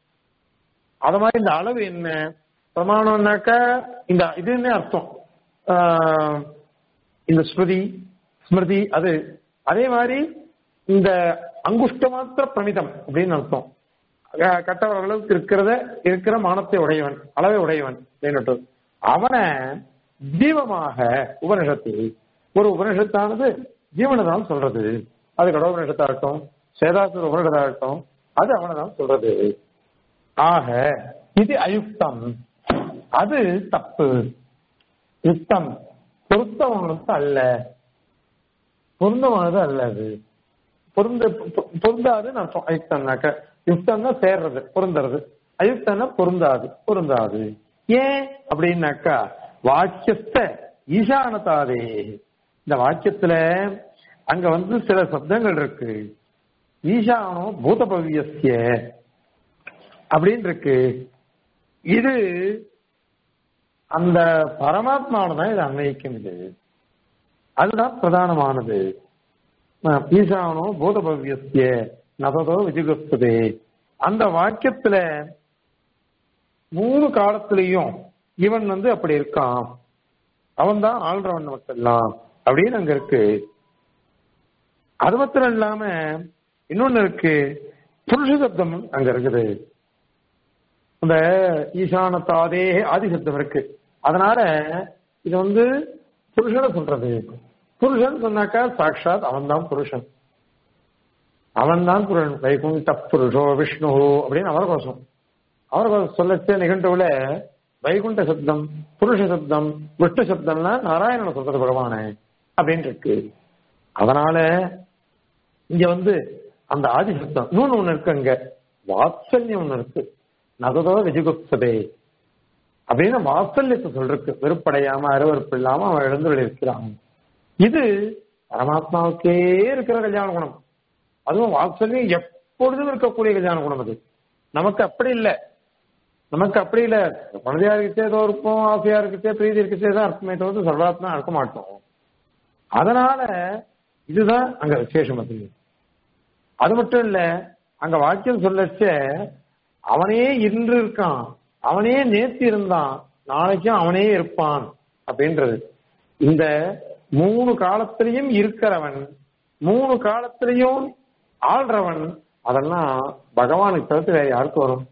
அது மாதிரி இந்த அளவு என்ன பிரமாணம்னாக்க இந்த இதுன்னு அர்த்தம் ஆஹ் இந்த ஸ்ருதி ஸ்மிருதி அது அதே மாதிரி இந்த அங்குஷ்ட மாத்திர பிரமிதம் அப்படின்னு அர்த்தம் அஹ் கட்டவர் அளவுக்கு இருக்கிறத இருக்கிற மானத்தை உடையவன் அளவை உடையவன் அப்படின்னுட்டு அவனை ஜீவமாக உபனிஷத்து ஒரு உபனிஷத்தானது ஜீவனை தான் சொல்றது அது கடவுள் உபனிஷத்தாகட்டும் சேதாசுர உபனிஷத்தாகட்டும் அது அவனை தான் சொல்றது ஆக இது அயுக்தம் அது தப்பு யுக்தம் பொருத்தமானது அல்ல பொருந்தமானது அல்ல அது பொருந்த பொ- பொருந்தாதுன்னு அர்த்தம் அயுக்தம்னாக்க யுக்தம்னா சேர்றது பொருந்துறது அயுக்தம்னா பொருந்தாது பொருந்தாது ஏன் அப்படின்னாக்கா வாக்கியஸ்த ஈசானதாதே இந்த வாக்கியத்துல அங்க வந்து சில சப்தங்கள் இருக்கு ஈசானோ பூதபவ்யஸ்ய அப்படின்னு இருக்கு இது அந்த பரமாத்மாவோட தான் இது அன்வயிக்கும் இது அதுதான் பிரதானமானது அஹ் ஈசானோ பூதபவ்யஸ்ய நததோ விஜுகஸ்ததே அந்த வாக்கியத்துல மூணு காலத்திலையும் இவன் வந்து அப்படி இருக்கான் அவன் தான் ஆள்றவன் நமக்கெல்லாம் அப்படின்னு அங்க இருக்கு அது மாத்திரம் இல்லாம இன்னொன்னு இருக்கு புருஷ சப்தம் அங்க இருக்குது அந்த ஈசானத்தாதே ஆதி சப்தம் இருக்கு அதனால இது வந்து புருஷனை சொல்றது புருஷன் சொன்னாக்கா சாட்சாத் அவன் தான் புருஷன் அவன் தான் புருஷன் வைகுண்ட புருஷோ விஷ்ணு அப்படின்னு அவரகோசம் அவரகோசம் சொல்லச்ச நிகழ்வுல வைகுண்ட சப்தம் புருஷ சப்தம் விஷ்ணு சப்தம்லாம் நாராயணனை சொல்றது பகவானே அப்படின்னு இருக்கு அதனால இங்க வந்து அந்த ஆதி சப்தம் இன்னொன்னு ஒண்ணு இருக்கு அங்க வாத்சல்யம் ஒண்ணு இருக்கு நகதோ விஜுகுப்ததே அப்படின்னு வாத்சல்யத்தை சொல்றதுக்கு வெறுப்படையாம அருவறுப்பு இல்லாம அவன் எழுந்து இருக்கிறான் இது பரமாத்மாவுக்கே இருக்கிற கல்யாண குணம் அதுவும் வாத்சல்யம் எப்பொழுதும் இருக்கக்கூடிய கல்யாண குணம் அது நமக்கு அப்படி இல்லை நமக்கு அப்படி இல்ல குழந்தையா இருக்கச்சே ஏதோ இருப்போம் ஆசையா இருக்கச்சே பிரீதி இருக்கச்சே தான் இருக்குமே தவிர்த்து சர்வாத்மா இருக்க மாட்டோம் அதனால இதுதான் அங்க விசேஷம் அது அது மட்டும் இல்ல அங்க வாக்கியம் சொல்லச்ச அவனே இன்று இருக்கான் அவனே நேத்து இருந்தான் நாளைக்கும் அவனே இருப்பான் அப்படின்றது இந்த மூணு காலத்திலையும் இருக்கிறவன் மூணு காலத்திலையும் ஆள்றவன் அதெல்லாம் பகவானுக்கு தவிர்த்து வேற யாருக்கு வரும்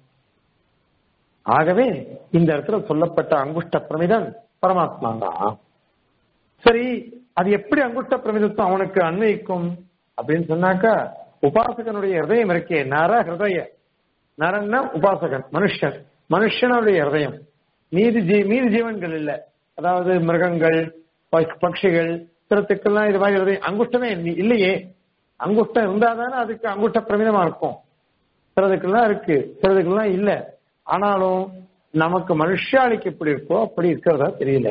ஆகவே இந்த இடத்துல சொல்லப்பட்ட அங்குஷ்ட பிரமிதன் பரமாத்மா தான் சரி அது எப்படி அங்குஷ்ட பிரமிதத்துவம் அவனுக்கு அன்வயிக்கும் அப்படின்னு சொன்னாக்கா உபாசகனுடைய ஹிருதயம் இருக்கே நர ஹிருதய நரன்னா உபாசகன் மனுஷன் மனுஷனுடைய ஹிருதயம் மீதி ஜீ மீதி ஜீவன்கள் இல்ல அதாவது மிருகங்கள் ப- பட்சிகள் பிறத்துக்கெல்லாம் இது மாதிரி ஹிருதயம் அங்குஷ்டமே இல்ல- இல்லையே அங்குஷ்டம் இருந்தாதானே அதுக்கு அங்குஷ்ட பிரமிதமா இருக்கும் சிலதுக்கெல்லாம் இருக்கு சிலதுக்கெல்லாம் இல்ல ஆனாலும் நமக்கு மனுஷாளிக்கு எப்படி இருக்கோ அப்படி இருக்கிறதா தெரியல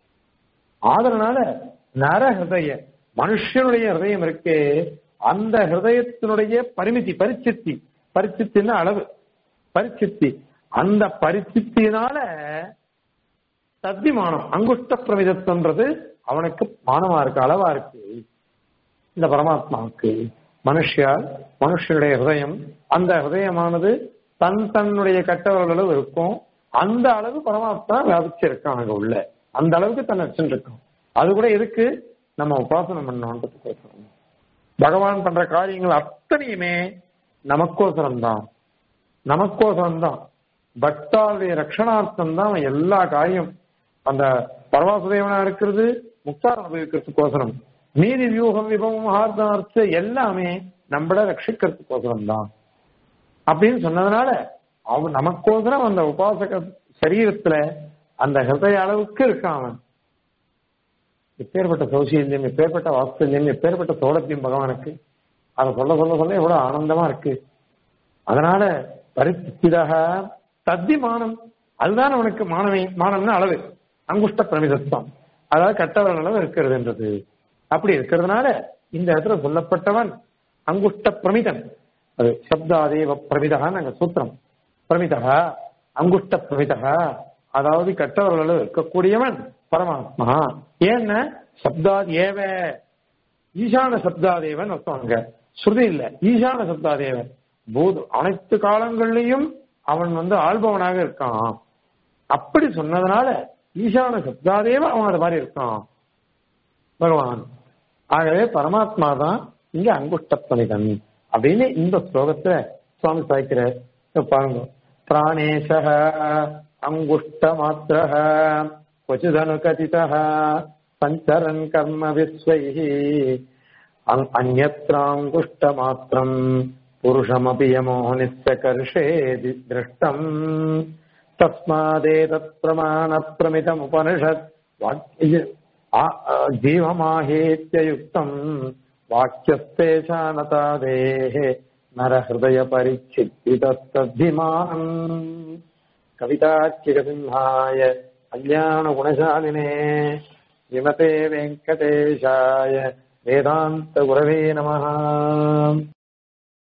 அதனால நர ஹிருதய மனுஷனுடைய ஹிருதயம் இருக்கே அந்த ஹிருதயத்தினுடைய பரிமிதி பரிச்சித்தி பரிச்சித்தின்னு அளவு பரிச்சித்தி அந்த பரிச்சித்தினால தத்திமானம் அங்குஷ்ட பிரமிதத்துன்றது அவனுக்கு மானமா இருக்கு அளவா இருக்கு இந்த பரமாத்மாவுக்கு மனுஷியால் மனுஷனுடைய ஹிருதயம் அந்த ஹிருதயமானது தன் தன்னுடைய கட்டவர்கள் அளவு இருக்கும் அந்த அளவு பரமாத்மா வியாபிச்சிருக்கான் அங்க உள்ள அந்த அளவுக்கு தன்னை வச்சுருக்கான் அது கூட எதுக்கு நம்ம உபாசனம் பண்ணோன்றது பேசணும் பகவான் பண்ற காரியங்கள் அத்தனையுமே நமக்கோசரம் தான் நமக்கோசரம் தான் பக்தாவுடைய ரட்சணார்த்தம் தான் அவன் எல்லா காரியம் அந்த பரவாசுதேவனா இருக்கிறது முக்தார் அனுபவிக்கிறதுக்கோசரம் மீதி வியூகம் விபவம் மகார்த்தார்த்த எல்லாமே நம்மள ரட்சிக்கிறதுக்கோசரம் தான் அப்படின்னு சொன்னதுனால அவன் நமக்கோசரம் அந்த உபாசக சரீரத்துல அந்த ஹிருதய அளவுக்கு இருக்கான் அவன் எப்பேற்பட்ட சௌசீல்யம் எப்பேற்பட்ட வாத்சல்யம் எப்பேற்பட்ட சோழத்தியம் பகவானுக்கு அதை சொல்ல சொல்ல சொல்ல எவ்வளவு ஆனந்தமா இருக்கு அதனால பரிசிதாக தத்தி மானம் அதுதான் அவனுக்கு மானமே மானம்னு அளவு அங்குஷ்ட பிரமிதத்துவம் அதாவது கட்டவர்கள் அளவு இருக்கிறதுன்றது அப்படி இருக்கிறதுனால இந்த இடத்துல சொல்லப்பட்டவன் அங்குஷ்ட பிரமிதன் அது சப்தாதேவ பிரமிதா நாங்க சூத்திரம் பிரமிதா அங்குஷ்ட பிரமிதா அதாவது கட்டவர்கள் அளவு இருக்கக்கூடியவன் பரமாத்மா ஏன்னா சப்தாத் ஏவ ஈசான சப்தாதேவன் அர்த்தம் அங்க ஸ்ருதி இல்ல ஈசான சப்தாதேவன் பூத அனைத்து காலங்கள்லயும் அவன் வந்து ஆள்பவனாக இருக்கான் அப்படி சொன்னதுனால ஈசான சப்தாதேவ அவன் அது மாதிரி இருக்கான் பகவான் ஆகவே பரமாத்மா தான் இங்க அங்குஷ்ட பிரமிதன் அப்படின்னு இந்த ஸ்லோகத்துல சுவாமி சாய்க்கிற பாருங்க பிராணேஷ அங்குஷ்ட மாத்திர क्वचिदनु कथितः सञ्चरन् कर्म विश्वैः अन्- अन्यत्राङ्गुष्टमात्रम् पुरुषमपि यमो नित्यकर्षेदि दृष्टम् तस्मादेतत् प्रमाणप्रमितमुपनिषत् वाक्य आ- आ- जीवमाहेत्ययुक्तम् वाक्यस्तेषानतादेः नरहृदयपरिच्छिद्दितस्तद्धिमानम् कविताच्चिकसिंहाय कल्याणगुणशालिने विमते वेङ्कटेशाय वेदान्तगुरवे नमः